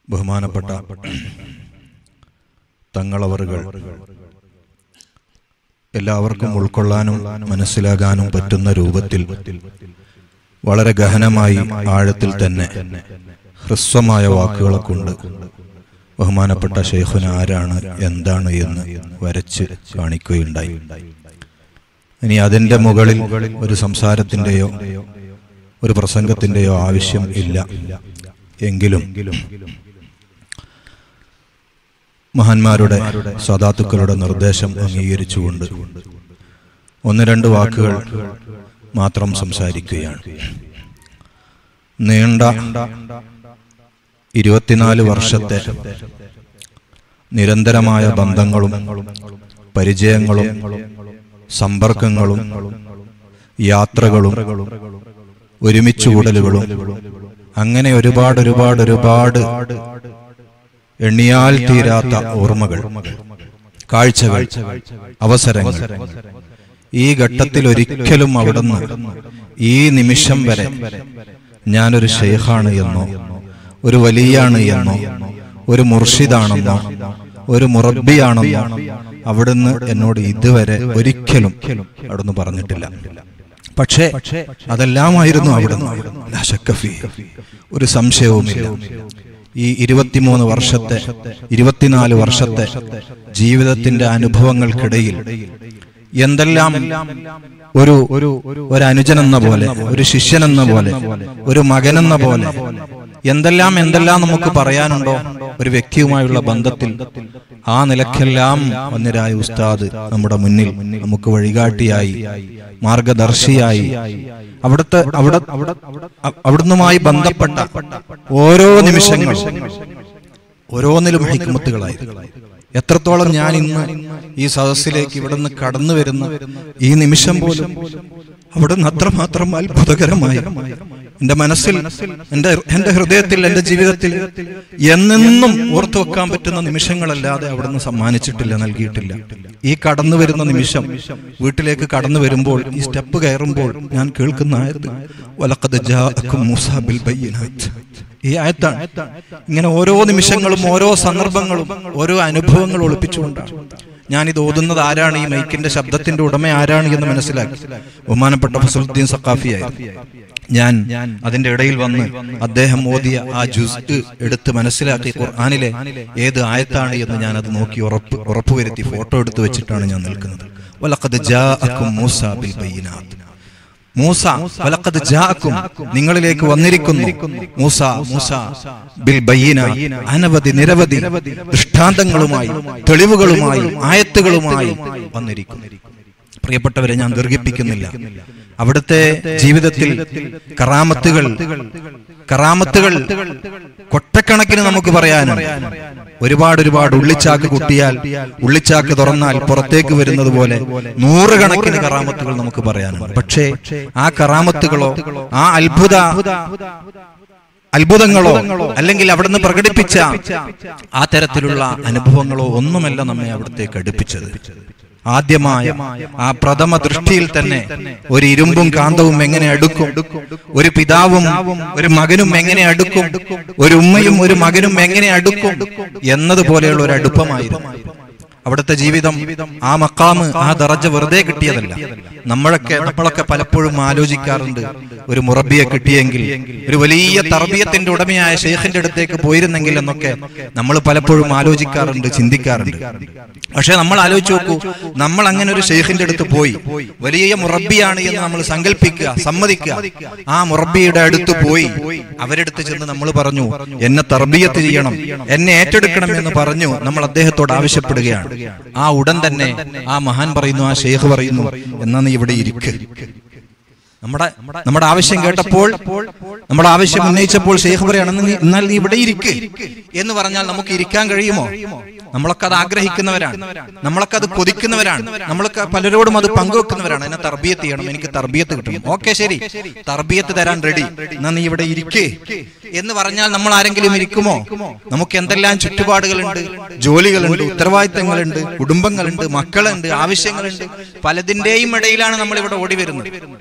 ബഹുമാനപ്പെട്ട തങ്ങളവറുകൾ എല്ലാവർക്കും ഉൾക്കൊള്ളാനും മനസ്സിലാകാനും പറ്റുന്ന രൂപത്തിൽ വളരെ ഗഹനമായി ആഴത്തിൽ തന്നെ ഹ്രസ്വമായ വാക്കുകളെ കൊണ്ട് ബഹുമാനപ്പെട്ട ഷെയ്ഖുന ആരാണ് എന്താണ് എന്ന് വരച്ച് കാണിക്കുകയുണ്ടായി ഇനി അതിന്റെ മുകളിൽ ഒരു സംസാരത്തിന്റെയോ ഒരു പ്രസംഗത്തിന്റെയോ ആവശ്യം ഇല്ല എങ്കിലും മഹാന്മാരുടെ സദാത്തുക്കളുടെ നിർദ്ദേശം അംഗീകരിച്ചുകൊണ്ട് ഒന്ന് രണ്ട് വാക്കുകൾ മാത്രം സംസാരിക്കുകയാണ് നീണ്ട ഇരുപത്തിനാല് വർഷത്തെ നിരന്തരമായ ബന്ധങ്ങളും പരിചയങ്ങളും സമ്പർക്കങ്ങളും യാത്രകളും ഒരുമിച്ചുകൂടലുകളും അങ്ങനെ ഒരുപാട് ഒരുപാട് ഒരുപാട് എണ്ണിയാൽ തീരാത്ത ഓർമ്മകൾ കാഴ്ചകൾ അവസരങ്ങൾ ഈ ഘട്ടത്തിൽ ഒരിക്കലും അവിടുന്ന് ഈ നിമിഷം വരെ ഞാനൊരു ഷെയ്ഖാണ് എന്നോ ഒരു വലിയാണ് എന്നോ ഒരു മുർഷിദാണെന്നോ ഒരു മുറബിയാണെന്നോ അവിടുന്ന് എന്നോട് ഇതുവരെ ഒരിക്കലും അവിടുന്ന് പറഞ്ഞിട്ടില്ല പക്ഷേ അതെല്ലാമായിരുന്നു അവിടുന്ന് ലാ ശക്ക ഫീ. ഒരു സംശയവുമില്ല ഈ ഇരുപത്തിമൂന്ന് വർഷത്തെ ഇരുപത്തിനാല് വർഷത്തെ ജീവിതത്തിന്റെ അനുഭവങ്ങൾക്കിടയിൽ എന്തെല്ലാം ഒരു ഒരു ഒരു അനുജനെന്ന പോലെ ഒരു ശിഷ്യനെന്ന പോലെ ഒരു മകനെന്ന പോലെ എന്തെല്ലാം എന്തെല്ലാം നമുക്ക് പറയാനുണ്ടോ ഒരു വ്യക്തിയുമായുള്ള ബന്ധത്തിൽ ആ നിലക്കെല്ലാം വന്നിരായ ഉസ്താദ് നമ്മുടെ മുന്നിൽ നമുക്ക് വഴികാട്ടിയായി മാർഗദർശിയായി അവിടുത്തെ അവിടെ അ- അവിടുന്നുമായി ബന്ധപ്പെട്ട ഓരോ നിമിഷങ്ങളും ഓരോന്നിലും ഹിക്മത്തുകളായി എത്രത്തോളം ഞാൻ ഇന്ന് ഈ സദസ്സിലേക്ക് ഇവിടുന്ന് കടന്നു വരുന്ന ഈ നിമിഷം പോലും അവിടുന്ന് അത്രമാത്രം അത്ഭുതകരമായി എന്റെ മനസ്സിൽ എന്റെ എന്റെ ഹൃദയത്തിൽ എന്റെ ജീവിതത്തിൽ എന്നെന്നും ഓർത്തു വെക്കാൻ പറ്റുന്ന നിമിഷങ്ങളല്ലാതെ അവിടുന്ന് സമ്മാനിച്ചിട്ടില്ല നൽകിയിട്ടില്ല ഈ കടന്നു വരുന്ന നിമിഷം വീട്ടിലേക്ക് കടന്നു വരുമ്പോൾ ഈ സ്റ്റെപ്പ് കയറുമ്പോൾ ഞാൻ കേൾക്കുന്ന ആയത് വലക്കത് ജാഅക്കും മൂസാ ബിൽ ബയ്യിനാത്ത് ഈ ആയത്താണ് ഇങ്ങനെ ഓരോ നിമിഷങ്ങളും ഓരോ സന്ദർഭങ്ങളും ഓരോ അനുഭവങ്ങൾ ഒളിപ്പിച്ചുകൊണ്ടാണ് ഞാൻ ഇത് ഓതുന്നത് ആരാണ് ഈ മൈക്കിന്റെ ശബ്ദത്തിന്റെ ഉടമ ആരാണ് എന്ന് മനസ്സിലാക്കി ബഹുമാനപ്പെട്ട ഫസലുദ്ദീൻ സക്കാഫിയായി ഞാൻ അതിന്റെ ഇടയിൽ വന്ന് അദ്ദേഹം ഓതിയ ആ ജുസ് എടുത്ത് മനസ്സിലാക്കി ഖുർആാനിലെ ഏത് ആയത്താണ് എന്ന് ഞാൻ അത് നോക്കി ഉറപ്പ് ഉറപ്പുവരുത്തി ഫോട്ടോ എടുത്ത് വെച്ചിട്ടാണ് ഞാൻ നിൽക്കുന്നത് വലഖദ് ജാഅക്കും മൂസാ ബിൽ ബയ്യിനാത്ത് മൂസ വലഖദ് ജാഅക്കും നിങ്ങളിലേക്ക് വന്നിരിക്കുന്നു മൂസ മൂസ ബിൽ ബയ്യിന അനവധി നിരവധി ദൃഷ്ടാന്തങ്ങളുമായി തെളിവുകളുമായി ആയത്തുകളുമായി വന്നിരിക്കുന്നു പ്രിയപ്പെട്ടവരെ ഞാൻ ദീർഘിപ്പിക്കുന്നില്ല അവിടുത്തെ ജീവിതത്തിൽ കറാമത്തുകൾ കറാമത്തുകൾ കൊട്ടക്കണക്കിന് നമുക്ക് പറയാനുണ്ട് ഒരുപാട് ഒരുപാട് ഉള്ളിച്ചാക്ക് കുട്ടിയാൽ ഉള്ളിച്ചാക്ക് തുറന്നാൽ പുറത്തേക്ക് വരുന്നത് പോലെ നൂറുകണക്കിന് കറാമത്തുകൾ നമുക്ക് പറയാനുണ്ട് പക്ഷേ ആ കറാമത്തുകളോ ആ അത്ഭുത അത്ഭുതങ്ങളോ അല്ലെങ്കിൽ അവിടുന്ന് പ്രകടിപ്പിച്ച ആ തരത്തിലുള്ള അനുഭവങ്ങളോ ഒന്നുമല്ല നമ്മെ അവിടത്തേക്ക് അടുപ്പിച്ചത് ആദ്യമായ ആ പ്രഥമ ദൃഷ്ടിയിൽ തന്നെ ഒരു ഇരുമ്പും കാന്തവും എങ്ങനെ അടുക്കും ഒരു പിതാവും ഒരു മകനും എങ്ങനെ അടുക്കും ഒരു ഉമ്മയും ഒരു മകനും എങ്ങനെ അടുക്കും എന്നതുപോലെയുള്ള ഒരു അടുപ്പമായിരുന്നു അവിടുത്തെ ജീവിതം ആ മക്കാമ് ആ ദറജ വെറുതെ കിട്ടിയതല്ല നമ്മളൊക്കെ നമ്മളൊക്കെ പലപ്പോഴും ആലോചിക്കാറുണ്ട് ഒരു മുറബിയെ കിട്ടിയെങ്കിൽ ഒരു വലിയ തർബീയത്തിന്റെ ഉടമയായ ഷെയ്ഖിന്റെ അടുത്തേക്ക് പോയിരുന്നെങ്കിൽ എന്നൊക്കെ നമ്മൾ പലപ്പോഴും ആലോചിക്കാറുണ്ട് ചിന്തിക്കാറുണ്ട് പക്ഷെ നമ്മൾ ആലോചിച്ച് നോക്കൂ നമ്മൾ അങ്ങനെ ഒരു ഷെയ്ഖിന്റെ അടുത്ത് പോയി വലിയ മുറബിയാണ് എന്ന് നമ്മൾ സങ്കല്പിക്കുക സമ്മതിക്കുക ആ മുറബിയുടെ അടുത്ത് പോയി അവരെടുത്ത് ചെന്ന് നമ്മൾ പറഞ്ഞു എന്നെ തർബീയത്ത് ചെയ്യണം എന്നെ ഏറ്റെടുക്കണം എന്ന് പറഞ്ഞു നമ്മൾ അദ്ദേഹത്തോട് ആവശ്യപ്പെടുകയാണ് ആ ഉടൻ തന്നെ ആ മഹാൻ പറയുന്നു ആ ഷെയ്ഖ് പറയുന്നു എന്നാ നീ ഇവിടെ ഇരിക്ക് നമ്മുടെ നമ്മുടെ ആവശ്യം കേട്ടപ്പോൾ നമ്മുടെ ആവശ്യം ഉന്നയിച്ചപ്പോൾ ഷെയ്ഖ് പറയാണ് "നീ- എന്നാൽ നീ ഇവിടെ ഇരിക്ക് എന്ന് പറഞ്ഞാൽ നമുക്ക് ഇരിക്കാൻ കഴിയുമോ നമ്മളൊക്കെ അത് ആഗ്രഹിക്കുന്നവരാണ് നമ്മളൊക്കെ അത് കൊതിക്കുന്നവരാണ് നമ്മളൊക്കെ പലരോടും അത് പങ്കുവെക്കുന്നവരാണ് എന്നെ തർബീയത്ത് ചെയ്യണം എനിക്ക് തർബീയത്ത് കിട്ടണം ഓക്കെ ശരി തർബീയത്ത് തരാൻ റെഡി എന്നാ നീ ഇവിടെ ഇരിക്കേ എന്ന് പറഞ്ഞാൽ നമ്മൾ ആരെങ്കിലും ഇരിക്കുമോ നമുക്ക് എന്തെല്ലാം ചുറ്റുപാടുകളുണ്ട് ജോലികളുണ്ട് ഉത്തരവാദിത്തങ്ങളുണ്ട് കുടുംബങ്ങളുണ്ട് മക്കളുണ്ട് ആവശ്യങ്ങളുണ്ട് പലതിന്റെയും ഇടയിലാണ് നമ്മൾ ഇവിടെ ഓടി വരുന്നത്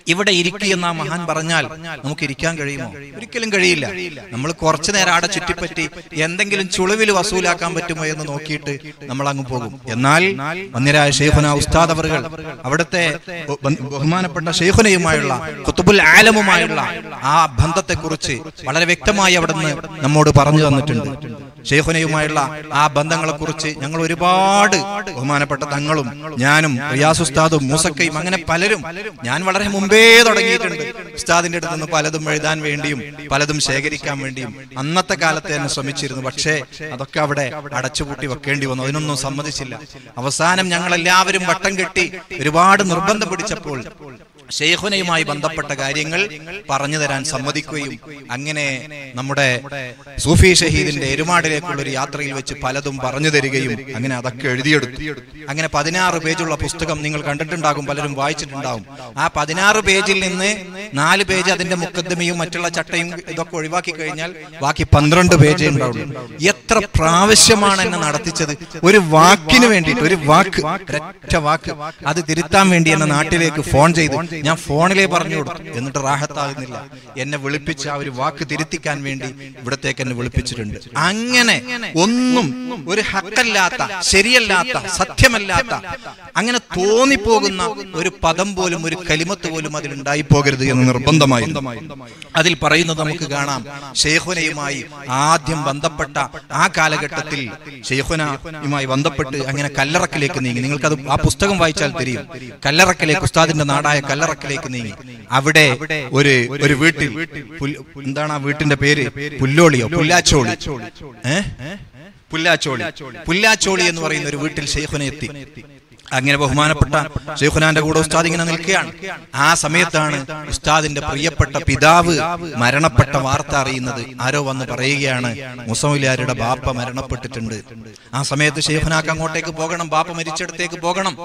ഇവിടെ ഇരിക്കുന്ന ആ മഹാൻ പറഞ്ഞാൽ നമുക്ക് ഇരിക്കാൻ കഴിയുമോ ഒരിക്കലും കഴിയില്ല നമ്മൾ കുറച്ചു നേരം ആടെ ചുറ്റിപ്പറ്റി എന്തെങ്കിലും ചുളിവിൽ വസൂലാക്കാൻ പറ്റുമോ എന്ന് നോക്കിയിട്ട് നമ്മൾ അങ്ങ് പോകും എന്നാൽ വന്യരായ ഷെയ്ഖുന ഉസ്താദ് അവറുകൾ അവിടുത്തെ ബ- ബ- ബഹുമാനപ്പെട്ട ഷെയ്ഖുനയുമായുള്ള കുത്തുബുൽ ആലമുമായുള്ള ആ ബന്ധത്തെക്കുറിച്ച് വളരെ വ്യക്തമായി അവിടുന്ന് നമ്മോട് പറഞ്ഞു തന്നിട്ടുണ്ട് ഷെയ്ഖുനയുമായുള്ള ആ ബന്ധങ്ങളെ കുറിച്ച് ഞങ്ങൾ ഒരുപാട് ബഹുമാനപ്പെട്ട തങ്ങളും ഞാനും റിയാസ് ഉസ്താദും മൂസക്കയും അങ്ങനെ പലരും ഞാൻ വളരെ മുമ്പേ തുടങ്ങിയിട്ടുണ്ട് ഉസ്താദിന്റെ അടുത്ത് നിന്ന് പലതും എഴുതാൻ വേണ്ടിയും പലതും ശേഖരിക്കാൻ വേണ്ടിയും അന്നത്തെ കാലത്ത് തന്നെ ശ്രമിച്ചിരുന്നു പക്ഷേ അതൊക്കെ അവിടെ അടച്ചുപൂട്ടി വെക്കേണ്ടി വന്നു അതിനൊന്നും സമ്മതിച്ചില്ല അവസാനം ഞങ്ങൾ എല്ലാവരും വട്ടം കെട്ടി ഒരുപാട് നിർബന്ധം പിടിച്ചപ്പോൾ ഷെയ്ഖുനയുമായി ബന്ധപ്പെട്ട കാര്യങ്ങൾ പറഞ്ഞു തരാൻ സമ്മതിക്കുകയും അങ്ങനെ നമ്മുടെ സൂഫി ഷഹീദിന്റെ എരുമാടിലേക്കുള്ള ഒരു യാത്രയിൽ വെച്ച് പലതും പറഞ്ഞു തരികയും അങ്ങനെ അതൊക്കെ എഴുതിയെടുത്തു അങ്ങനെ പതിനാറ് പേജുള്ള പുസ്തകം നിങ്ങൾ കണ്ടിട്ടുണ്ടാകും പലരും വായിച്ചിട്ടുണ്ടാകും ആ പതിനാറ് പേജിൽ നിന്ന് നാല് പേജ് അതിന്റെ മുക്കദ്മയും മറ്റുള്ള ചട്ടയും ഇതൊക്കെ ഒഴിവാക്കി കഴിഞ്ഞാൽ ബാക്കി പന്ത്രണ്ട് പേജേ ഉണ്ടാവുള്ളൂ എത്ര പ്രാവശ്യമാണ് എന്നെ നടത്തിച്ചത് ഒരു വാക്കിന് വേണ്ടിയിട്ട് ഒരു വാക്ക് ഒരൊറ്റ വാക്ക് അത് തിരുത്താൻ വേണ്ടി എന്നെ നാട്ടിലേക്ക് ഫോൺ ചെയ്ത് ഞാൻ ഫോണിലേ പറഞ്ഞു കൊടുത്തു എന്നിട്ട് റാഹത്താകുന്നില്ല എന്നെ വിളിപ്പിച്ച ആ ഒരു വാക്ക് തിരുത്തിക്കാൻ വേണ്ടി ഇവിടത്തേക്ക് എന്നെ വിളിപ്പിച്ചിട്ടുണ്ട് അങ്ങനെ ഒന്നും ഒരു ഹക്കല്ലാത്ത ശരിയല്ലാത്ത സത്യമല്ലാത്ത അങ്ങനെ തോന്നിപ്പോകുന്ന ഒരു പദം പോലും ഒരു കലിമത്ത് പോലും അതിൽ ഉണ്ടായിപ്പോകരുത് എന്ന് നിർബന്ധമായി അതിൽ പറയുന്നത് നമുക്ക് കാണാം ഷെയ്ഖുനയുമായി ആദ്യം ബന്ധപ്പെട്ട ആ കാലഘട്ടത്തിൽ ഷെയ്ഖുനയുമായി ബന്ധപ്പെട്ട് അങ്ങനെ കല്ലറക്കിലേക്ക് നീങ്ങി നിങ്ങൾക്കത് ആ പുസ്തകം വായിച്ചാൽ തിരിയും കല്ലറക്കിലേക്ക് ഉസ്താദിന്റെ നാടായ കല്ലറക്കിലേക്ക് നീങ്ങി അവിടെ ഒരു ഒരു വീട്ടിൽ പുൽ- എന്താണ് ആ വീട്ടിന്റെ പേര് പുല്ലോളിയോ പുല്ലാച്ചോളി ഏ പുല്ലാച്ചോളി പുല്ലാച്ചോളി എന്ന് പറയുന്ന ഒരു വീട്ടിൽ ഷെയ്ഖുന എത്തി അങ്ങനെ ബഹുമാനപ്പെട്ട ഷെയ്ഖുനാന്റെ കൂടെ ഉസ്താദ് ഇങ്ങനെ നിൽക്കുകയാണ് ആ സമയത്താണ് ഉസ്താദിന്റെ പ്രിയപ്പെട്ട പിതാവ് മരണപ്പെട്ട വാർത്ത അറിയുന്നത് ആരോ വന്ന് പറയുകയാണ് മുസമിലാരുടെ ബാപ്പ മരണപ്പെട്ടിട്ടുണ്ട് ആ സമയത്ത് ഷെയ്ഖുനാക്ക് അങ്ങോട്ടേക്ക് പോകണം ബാപ്പ മരിച്ചിടത്തേക്ക് പോകണം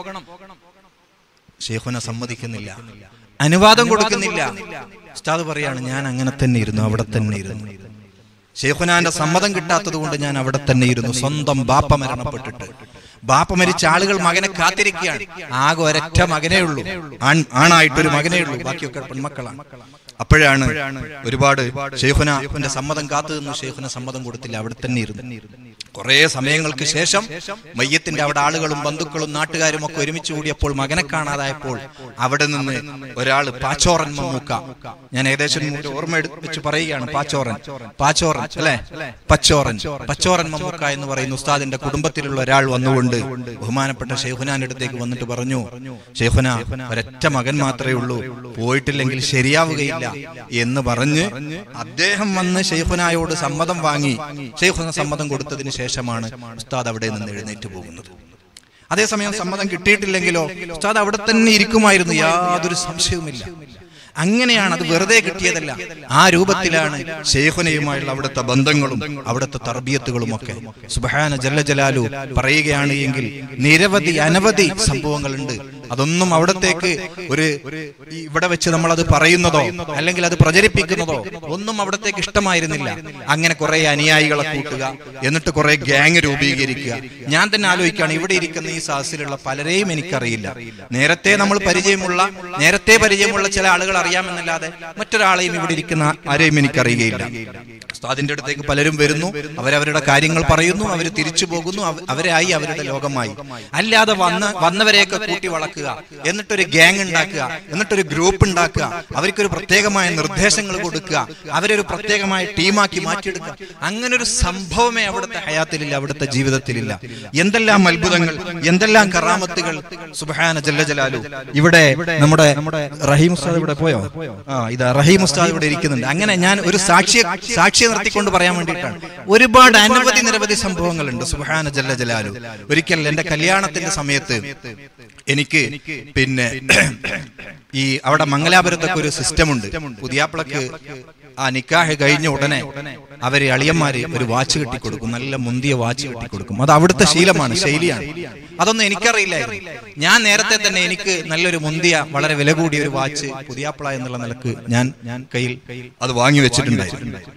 ഷെയ്ഖുന സമ്മതിക്കുന്നില്ല അനുവാദം കൊടുക്കുന്നില്ല ഉസ്താദ് പറയാണ് ഞാൻ അങ്ങനെ തന്നെ ഇരുന്നു അവിടെ തന്നെ ഇരുന്നു ഷെയ്ഖുനാന്റെ സമ്മതം കിട്ടാത്തത് കൊണ്ട് ഞാൻ അവിടെ തന്നെ ഇരുന്നു സ്വന്തം ബാപ്പ മരണപ്പെട്ടിട്ട് ബാപ്പ മരിച്ച ആളുകൾ മകനെ കാത്തിരിക്കുകയാണ് ആകെ ഒരൊറ്റ മകനേ ഉള്ളൂ ആൺ ആണായിട്ടൊരു മകനേ ഉള്ളൂ ബാക്കിയൊക്കെ പെൺമക്കളാണ് അപ്പോഴാണ് ഒരുപാട് ഷെയ്ഖുനാന്റെ സമ്മതം കാത്തു നിന്നു ഷെയ്ഖുന സമ്മതം കൊടുത്തില്ല അവിടെ തന്നെ ഇരുന്നു കുറെ സമയങ്ങൾക്ക് ശേഷം മയ്യത്തിന്റെ അവിടെ ആളുകളും ബന്ധുക്കളും നാട്ടുകാരും ഒക്കെ ഒരുമിച്ച് കൂടിയപ്പോൾ മകനെ കാണാതായപ്പോൾ അവിടെ നിന്ന് ഒരാൾ പാച്ചോറൻ മമ്മൂക്ക ഞാൻ ഏകദേശം ഒരു ഓർമ്മ എടു- വെച്ച് പറയുകയാണ് പാച്ചോറൻ പാച്ചോറൻ അല്ലെ പച്ചോറൻ പച്ചോറൻ മമ്മൂക്ക എന്ന് പറയുന്ന ഉസ്താദിന്റെ കുടുംബത്തിലുള്ള ഒരാൾ വന്നുകൊണ്ട് ബഹുമാനപ്പെട്ട ഷെയ്ഖുനാന്റെ അടുത്തേക്ക് വന്നിട്ട് പറഞ്ഞു ഷെയ്ഖുന ഒരൊറ്റ മകൻ മാത്രമേ ഉള്ളൂ പോയിട്ടില്ലെങ്കിൽ ശരിയാവുകയില്ല എന്ന് പറഞ്ഞ് അദ്ദേഹം വന്ന് ഷെയ്ഖുനായോട് സമ്മതം വാങ്ങി ഷെയ്ഖുന സമ്മതം കൊടുത്തതിന് ശേഷമാണ് ഉസ്താദ് അവിടെ നിന്ന് എഴുന്നേറ്റ് പോകുന്നത് അതേസമയം സമ്മതം കിട്ടിയിട്ടില്ലെങ്കിലോ ഉസ്താദ് അവിടെ തന്നെ ഇരിക്കുമായിരുന്നു യാതൊരു സംശയവുമില്ല അങ്ങനെയാണ് അത് വെറുതെ കിട്ടിയതല്ല ആ രൂപത്തിലാണ് ഷെയ്ഖുനയുമായുള്ള അവിടുത്തെ ബന്ധങ്ങളും അവിടുത്തെ തർബിയത്തുകളും ഒക്കെ സുബഹാന ജല്ല ജലാലു പറയുകയാണ് എങ്കിൽ നിരവധി അനവധി സംഭവങ്ങളുണ്ട് അതൊന്നും അവിടത്തേക്ക് ഒരു ഈ ഇവിടെ വെച്ച് നമ്മൾ അത് പറയുന്നതോ അല്ലെങ്കിൽ അത് പ്രചരിപ്പിക്കുന്നതോ ഒന്നും അവിടത്തേക്ക് ഇഷ്ടമായിരുന്നില്ല അങ്ങനെ കുറെ അനുയായികളെ കൂട്ടുക എന്നിട്ട് കുറെ ഗ്യാങ് രൂപീകരിക്കുക ഞാൻ തന്നെ ആലോചിക്കുകയാണ് ഇവിടെ ഇരിക്കുന്ന ഈ സാഹസിലുള്ള പലരെയും എനിക്കറിയില്ല നേരത്തെ നമ്മൾ പരിചയമുള്ള നേരത്തെ പരിചയമുള്ള ചില ആളുകൾ അറിയാമെന്നല്ലാതെ മറ്റൊരാളെയും ഇവിടെ ഇരിക്കുന്ന ആരെയും എനിക്കറിയുകയില്ല ഉസ്താദിന്റെ അടുത്തേക്ക് പലരും വരുന്നു അവരവരുടെ കാര്യങ്ങൾ പറയുന്നു അവർ തിരിച്ചു പോകുന്നു അവ- അവരായി അവരുടെ ലോകമായി അല്ലാതെ വന്ന് വന്നവരെയൊക്കെ കൂട്ടി വളക്കുക എന്നിട്ടൊരു ഗ്യാങ് ഉണ്ടാക്കുക എന്നിട്ടൊരു ഗ്രൂപ്പ് ഉണ്ടാക്കുക അവർക്കൊരു പ്രത്യേകമായ നിർദ്ദേശങ്ങൾ കൊടുക്കുക അവരൊരു പ്രത്യേകമായ ടീമാക്കി മാറ്റിയെടുക്കുക അങ്ങനെ ഒരു സംഭവമേ അവിടുത്തെ ഹയാത്തിലില്ല അവിടുത്തെ ജീവിതത്തിലില്ല എന്തെല്ലാം അത്ഭുതങ്ങൾ എന്തെല്ലാം കറാമത്തുകൾ സുബഹാന ജല്ല ജലാലു ഇവിടെ നമ്മുടെ റഹീം ഉസ്താദ് ഇവിടെ പോയോ ആ ഇതാ റഹീം ഉസ്താദ് ഇവിടെ ഇരിക്കുന്നുണ്ട് അങ്ങനെ ഞാൻ ഒരു സാക്ഷിയെ സാക്ഷിയെ നിർത്തിക്കൊണ്ട് പറയാൻ വേണ്ടിയിട്ടാണ് ഒരുപാട് അനവധി നിരവധി സംഭവങ്ങളുണ്ട് സുബഹാന ജല്ല ജലാലു ഒരിക്കൽ എന്റെ കല്യാണത്തിന്റെ സമയത്ത് എനിക്ക് പിന്നെ ഈ അവിടെ മംഗലാപുരത്തൊക്കെ ഒരു സിസ്റ്റം ഉണ്ട് പുതിയാപ്പിളക്ക് ആ നിക്കാഹ് കഴിഞ്ഞ ഉടനെ അവര് അളിയന്മാര് ഒരു വാച്ച് കെട്ടിക്കൊടുക്കും നല്ല മുന്തിയ വാച്ച് കെട്ടിക്കൊടുക്കും അത് അവിടുത്തെ ശീലമാണ് ശൈലിയാണ് അതൊന്നും എനിക്കറിയില്ലായിരുന്നു ഞാൻ നേരത്തെ തന്നെ എനിക്ക് നല്ലൊരു മുന്തിയ വളരെ വില കൂടിയ ഒരു വാച്ച് പുതിയാപ്പിള എന്നുള്ള നിലക്ക് ഞാൻ ഞാൻ കയ്യിൽ അത് വാങ്ങി വെച്ചിട്ടുണ്ടായിരുന്നു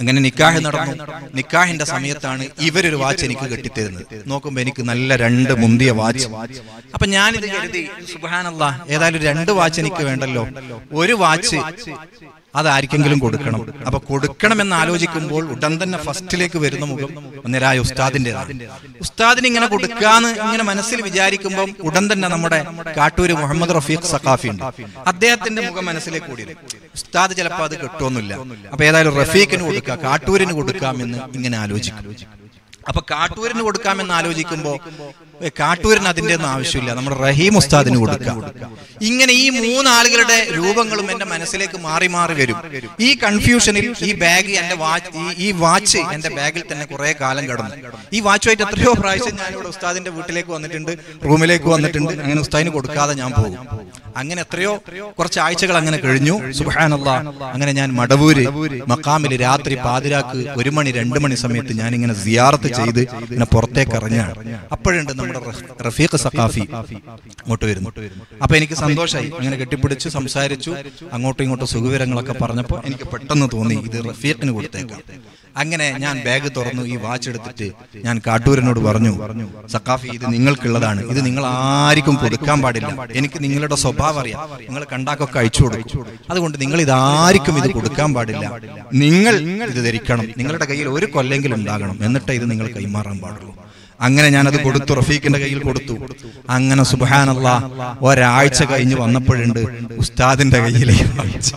അങ്ങനെ നിക്കാഹ് നടന്നു നിക്കാഹിന്റെ സമയത്താണ് ഇവരൊരു വാച്ച് എനിക്ക് കെട്ടിത്തരുന്നത് നോക്കുമ്പോ എനിക്ക് നല്ല രണ്ട് മുന്തിയ വാച്ച് അപ്പൊ ഞാനിത് കരുതി സുബാനല്ല ഏതായാലും രണ്ട് വാച്ച് എനിക്ക് വേണ്ടല്ലോ ഒരു വാച്ച് അതാർക്കെങ്കിലും കൊടുക്കണം അപ്പൊ കൊടുക്കണമെന്ന് ആലോചിക്കുമ്പോൾ ഉടൻ തന്നെ ഫസ്റ്റിലേക്ക് വരുന്ന മുഖം ഒന്നരായ ഉസ്താദിന്റേതാണ് ഉസ്താദിന് ഇങ്ങനെ കൊടുക്കാന്ന് ഇങ്ങനെ മനസ്സിൽ വിചാരിക്കുമ്പോൾ ഉടൻ തന്നെ നമ്മുടെ കാട്ടൂര് മുഹമ്മദ് റഫീഖ് സഖാഫി ഉണ്ട് അദ്ദേഹത്തിന്റെ മുഖം മനസ്സിലേക്ക് കൂടി വരും. ഉസ്താദ് ചിലപ്പോൾ അത് കിട്ടുമൊന്നുമില്ല അപ്പൊ ഏതായാലും റഫീഖിന് കൊടുക്കാം കാട്ടൂരിന് കൊടുക്കാമെന്ന് ഇങ്ങനെ ആലോചിക്കും അപ്പൊ കാട്ടൂരിന് കൊടുക്കാമെന്ന് ആലോചിക്കുമ്പോ ഏ, കാട്ടൂരിന് അതിന്റെ ഒന്നും ആവശ്യമില്ല നമ്മുടെ റഹീം ഉസ്താദിന് കൊടുക്കാം ഇങ്ങനെ ഈ മൂന്നാളുകളുടെ രൂപങ്ങളും എന്റെ മനസ്സിലേക്ക് മാറി മാറി വരും ഈ കൺഫ്യൂഷനിൽ ഈ ബാഗ് എന്റെ വാച്ച് ഈ- ഈ വാച്ച് എന്റെ ബാഗിൽ തന്നെ കുറെ കാലം കിടന്നു ഈ വാച്ചുമായിട്ട് എത്രയോ പ്രാവശ്യം ഞാൻ ഇവിടെ ഉസ്താദിന്റെ വീട്ടിലേക്ക് വന്നിട്ടുണ്ട് റൂമിലേക്ക് വന്നിട്ടുണ്ട് അങ്ങനെ ഉസ്താദിന് കൊടുക്കാതെ ഞാൻ പോകും അങ്ങനെ എത്രയോ കുറച്ച് ആഴ്ചകൾ അങ്ങനെ കഴിഞ്ഞു സുബാനല്ല അങ്ങനെ ഞാൻ മടവൂര് മക്കാമില് രാത്രി പാതിരാക്ക് ഒരു മണി രണ്ട് മണി സമയത്ത് ഞാൻ ഇങ്ങനെ സിയാറത്ത് ചെയ്ത് ഇങ്ങനെ പുറത്തേക്ക് ഇറങ്ങാണ് അപ്പോഴുണ്ട് നമ്മുടെ റഫ്- റഫീഖ് സഖാഫി അങ്ങോട്ട് വരുന്നു അപ്പൊ എനിക്ക് സന്തോഷമായി അങ്ങനെ കെട്ടിപ്പിടിച്ച് സംസാരിച്ചു അങ്ങോട്ടും ഇങ്ങോട്ടും സുഖവിവരങ്ങളൊക്കെ പറഞ്ഞപ്പോൾ എനിക്ക് പെട്ടെന്ന് തോന്നി ഇത് റഫീഖിന് കൊടുത്തേക്കാം അങ്ങനെ ഞാൻ ബാഗ് തുറന്നു ഈ വാച്ച് എടുത്തിട്ട് ഞാൻ കാട്ടൂരിനോട് പറഞ്ഞു സക്കാഫി ഇത് നിങ്ങൾക്കുള്ളതാണ് ഇത് നിങ്ങൾ ആർക്കും കൊടുക്കാൻ പാടില്ല എനിക്ക് നിങ്ങളുടെ സ്വഭാവം അറിയാം നിങ്ങൾ കണ്ടാക്കൊക്കെ അയച്ചു കൊടുക്കും അതുകൊണ്ട് നിങ്ങൾ ഇത് ആർക്കും ഇത് കൊടുക്കാൻ പാടില്ല നിങ്ങൾ ഇത് ധരിക്കണം നിങ്ങളുടെ കയ്യിൽ ഒരു കൊല്ലെങ്കിലും ഉണ്ടാകണം എന്നിട്ടേ ഇത് നിങ്ങൾ കൈമാറാൻ പാടുള്ളൂ അങ്ങനെ ഞാനത് കൊടുത്തു റഫീഖിന്റെ കയ്യിൽ കൊടുത്തു അങ്ങനെ സുബാനല്ല ഒരാഴ്ച കഴിഞ്ഞ് വന്നപ്പോഴുണ്ട് ഉസ്താദിന്റെ കയ്യിലേക്ക് വായിച്ച്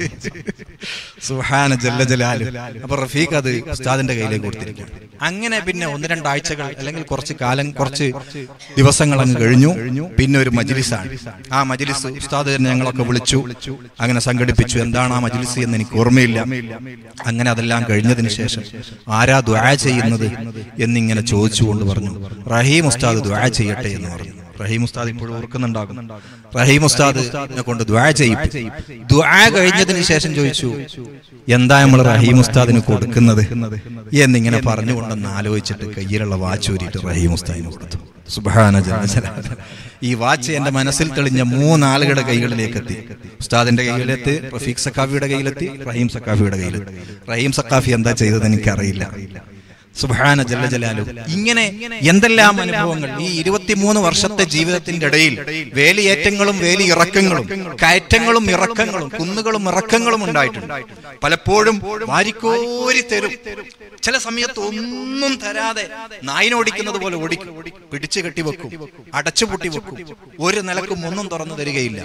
സുഹാന ജല്ല ജലാല് അപ്പൊ റഫീഖ് അത് ഉസ്താദിന്റെ കയ്യിലേക്ക് കൊടുത്തിരിക്കും അങ്ങനെ പിന്നെ ഒന്ന് രണ്ടാഴ്ചകൾ അല്ലെങ്കിൽ കുറച്ച് കാലം കുറച്ച് ദിവസങ്ങൾ അങ്ങ് കഴിഞ്ഞു പിന്നെ ഒരു മജ്ലിസാണ് ആ മജ്ലിസ് ഉസ്താദ് തന്നെ ഞങ്ങളൊക്കെ വിളിച്ചു അങ്ങനെ സംഘടിപ്പിച്ചു എന്താണ് ആ മജ്ലിസ് എന്ന് എനിക്ക് ഓർമ്മയില്ല അങ്ങനെ അതെല്ലാം കഴിഞ്ഞതിന് ശേഷം ആരാ ദ്വാ ചെയ്യുന്നത് എന്നിങ്ങനെ ചോദിച്ചുകൊണ്ട് പറഞ്ഞു റഹീം ഉസ്താദ് ദ്വാ ചെയ്യട്ടെ എന്ന് പറഞ്ഞു റഹീം ഉസ്താദ് ഇപ്പോഴും ഓർക്കുന്നുണ്ടാകും റഹീം ഉസ്താദ് എന്നെ കൊണ്ട് ദ്വാ ചെയ്യും ദ്വാ കഴിഞ്ഞതിന് ശേഷം ചോദിച്ചു എന്താ നമ്മൾ റഹീം ഉസ്താദിന് കൊടുക്കുന്നത് എന്നിങ്ങനെ പറഞ്ഞുകൊണ്ടെന്ന് ആലോചിച്ചിട്ട് കയ്യിലുള്ള വാച്ച് ഊരിയിട്ട് റഹീം ഉസ്താദിന് കൊടുത്തു സുബാന ഈ വാച്ച് എന്റെ മനസ്സിൽ തെളിഞ്ഞ മൂന്നാളുകളുടെ കൈകളിലേക്ക് എത്തി ഉസ്താദിന്റെ കയ്യിലെത്തി റഫീഖ് സക്കാഫിയുടെ കയ്യിലെത്തി റഹീം സക്കാഫിയുടെ കയ്യിലെത്തി റഹീം സക്കാഫി എന്താ ചെയ്തത് എനിക്കറിയില്ല സുബാന ജല്ല ജലാലു ഇങ്ങനെ എന്തെല്ലാം അനുഭവങ്ങൾ ഈ ഇരുപത്തിമൂന്ന് വർഷത്തെ ജീവിതത്തിന്റെ ഇടയിൽ വേലിയേറ്റങ്ങളും വേലി ഇറക്കങ്ങളും കയറ്റങ്ങളും ഇറക്കങ്ങളും കുന്നുകളും ഇറക്കങ്ങളും ഉണ്ടായിട്ടുണ്ട് പലപ്പോഴും വാരിക്കോരി തരും ചില സമയത്ത് ഒന്നും തരാതെ നായിനോടിക്കുന്നത് പോലെ ഓടിക്കും പിടിച്ചു കെട്ടി വെക്കും അടച്ചുപൂട്ടി വെക്കും ഒരു നിലക്കും ഒന്നും തുറന്നു തരികയില്ല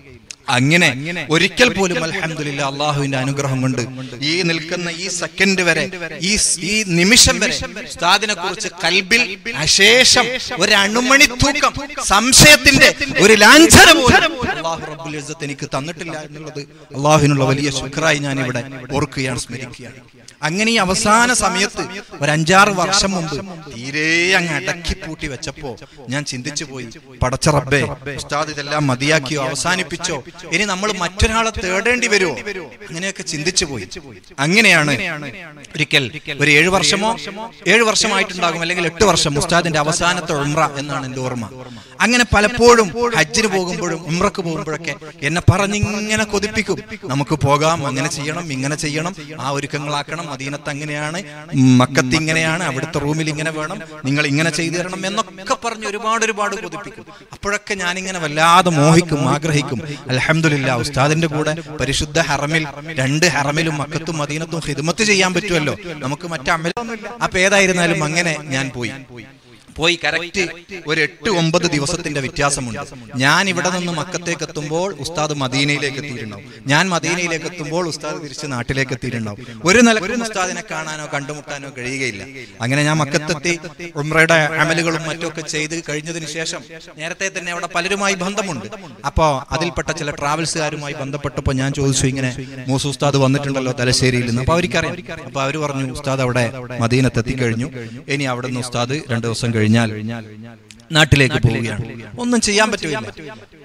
അങ്ങനെ ഒരിക്കൽ പോലും അൽഹംദുലില്ല അള്ളാഹുവിന്റെ അനുഗ്രഹം കൊണ്ട് ഈ നിൽക്കുന്ന ഈ സെക്കൻഡ് വരെ ഈ ഈ നിമിഷം വരെ ഉസ്താദിനെ കുറിച്ച് കൽബിൽ അശേഷം ഒരു അണുമണി തൂക്കം സംശയത്തിന്റെ ഒരു ലാഞ്ചന പോലും അള്ളാഹു റബ്ബുൽ ഇസ്സത്ത് എനിക്ക് തന്നിട്ടില്ല എന്നുള്ളത് അള്ളാഹുവിനുള്ള വലിയ ശുക്രായി ഞാൻ ഇവിടെ ഓർക്കുകയാണ് സ്മരിക്കുകയാണ് അങ്ങനെ ഈ അവസാന സമയത്ത് ഒരു അഞ്ചാറ് വർഷം മുമ്പ് തീരെ അങ്ങ് അടക്കി പൂട്ടി വെച്ചപ്പോ ഞാൻ ചിന്തിച്ചു പോയി പടച്ച റബ്ബേ ഉസ്താദ് ഇതെല്ലാം മതിയാക്കിയോ അവസാനിപ്പിച്ചോ ഇനി നമ്മൾ മറ്റൊരാളെ തേടേണ്ടി വരുമോ അങ്ങനെയൊക്കെ ചിന്തിച്ചു പോയി അങ്ങനെയാണ് ഒരിക്കൽ ഒരു ഏഴു വർഷമോ ഏഴു വർഷമായിട്ടുണ്ടാകും അല്ലെങ്കിൽ എട്ട് വർഷം ഉസ്താദിന്റെ അവസാനത്തെ ഉംറ എന്നാണ് എന്റെ ഓർമ്മ അങ്ങനെ പലപ്പോഴും ഹജ്ജിന് പോകുമ്പോഴും ഉംറക്ക് പോകുമ്പോഴൊക്കെ എന്നെ പറഞ്ഞിങ്ങനെ കൊതിപ്പിക്കും നമുക്ക് പോകാം അങ്ങനെ ചെയ്യണം ഇങ്ങനെ ചെയ്യണം ആ ഒരുക്കങ്ങളാക്കണം മദീനത്ത് അങ്ങനെയാണ് മക്കത്ത് ഇങ്ങനെയാണ് അവിടുത്തെ റൂമിൽ ഇങ്ങനെ വേണം നിങ്ങൾ ഇങ്ങനെ ചെയ്തു തരണം എന്നൊക്കെ പറഞ്ഞ് ഒരുപാട് ഒരുപാട് കൊതിപ്പിക്കും അപ്പോഴൊക്കെ ഞാനിങ്ങനെ വല്ലാതെ മോഹിക്കും ആഗ്രഹിക്കും അലഹമില്ല ഉസ്താദിന്റെ കൂടെ പരിശുദ്ധ ഹറമിൽ രണ്ട് ഹറമിലും മക്കത്തും മദീനത്തും ഹിദ്മത്ത് ചെയ്യാൻ പറ്റുമല്ലോ നമുക്ക് മറ്റമല അപ്പൊ ഏതായിരുന്നാലും അങ്ങനെ ഞാൻ പോയി പോയി കറക്റ്റ് ഒരു എട്ട് ഒമ്പത് ദിവസത്തിന്റെ വ്യത്യാസമുണ്ട് ഞാൻ ഇവിടെ നിന്ന് മക്കത്തേക്ക് എത്തുമ്പോൾ ഉസ്താദ് മദീനയിലേക്ക് എത്തിയിട്ടുണ്ടാവും ഞാൻ മദീനയിലേക്ക് എത്തുമ്പോൾ ഉസ്താദ് തിരിച്ച് നാട്ടിലേക്ക് എത്തിയിട്ടുണ്ടാവും ഒരു നിലക്കും ഉസ്താദിനെ കാണാനോ കണ്ടുമുട്ടാനോ കഴിയുകയില്ല അങ്ങനെ ഞാൻ മക്കത്തെത്തി ഉമ്രയുടെ അമലുകളും മറ്റൊക്കെ ചെയ്ത് കഴിഞ്ഞതിന് ശേഷം നേരത്തെ തന്നെ അവിടെ പലരുമായി ബന്ധമുണ്ട് അപ്പോ അതിൽപ്പെട്ട ചില ട്രാവൽസുകാരുമായി ബന്ധപ്പെട്ടപ്പോൾ ഞാൻ ചോദിച്ചു ഇങ്ങനെ മൂസു ഉസ്താദ് വന്നിട്ടുണ്ടല്ലോ തലശ്ശേരിയിൽ നിന്ന് അപ്പൊ അവർക്കറിയാം അപ്പൊ അവർ പറഞ്ഞു ഉസ്താദ് അവിടെ മദീനത്ത് എത്തിക്കഴിഞ്ഞു ഇനി അവിടെ നിന്ന് ഉസ്താദ് രണ്ടു ദിവസം കഴിഞ്ഞാൽ നാട്ടിലേക്ക് പോവുകയാണ് ഒന്നും ചെയ്യാൻ പറ്റില്ല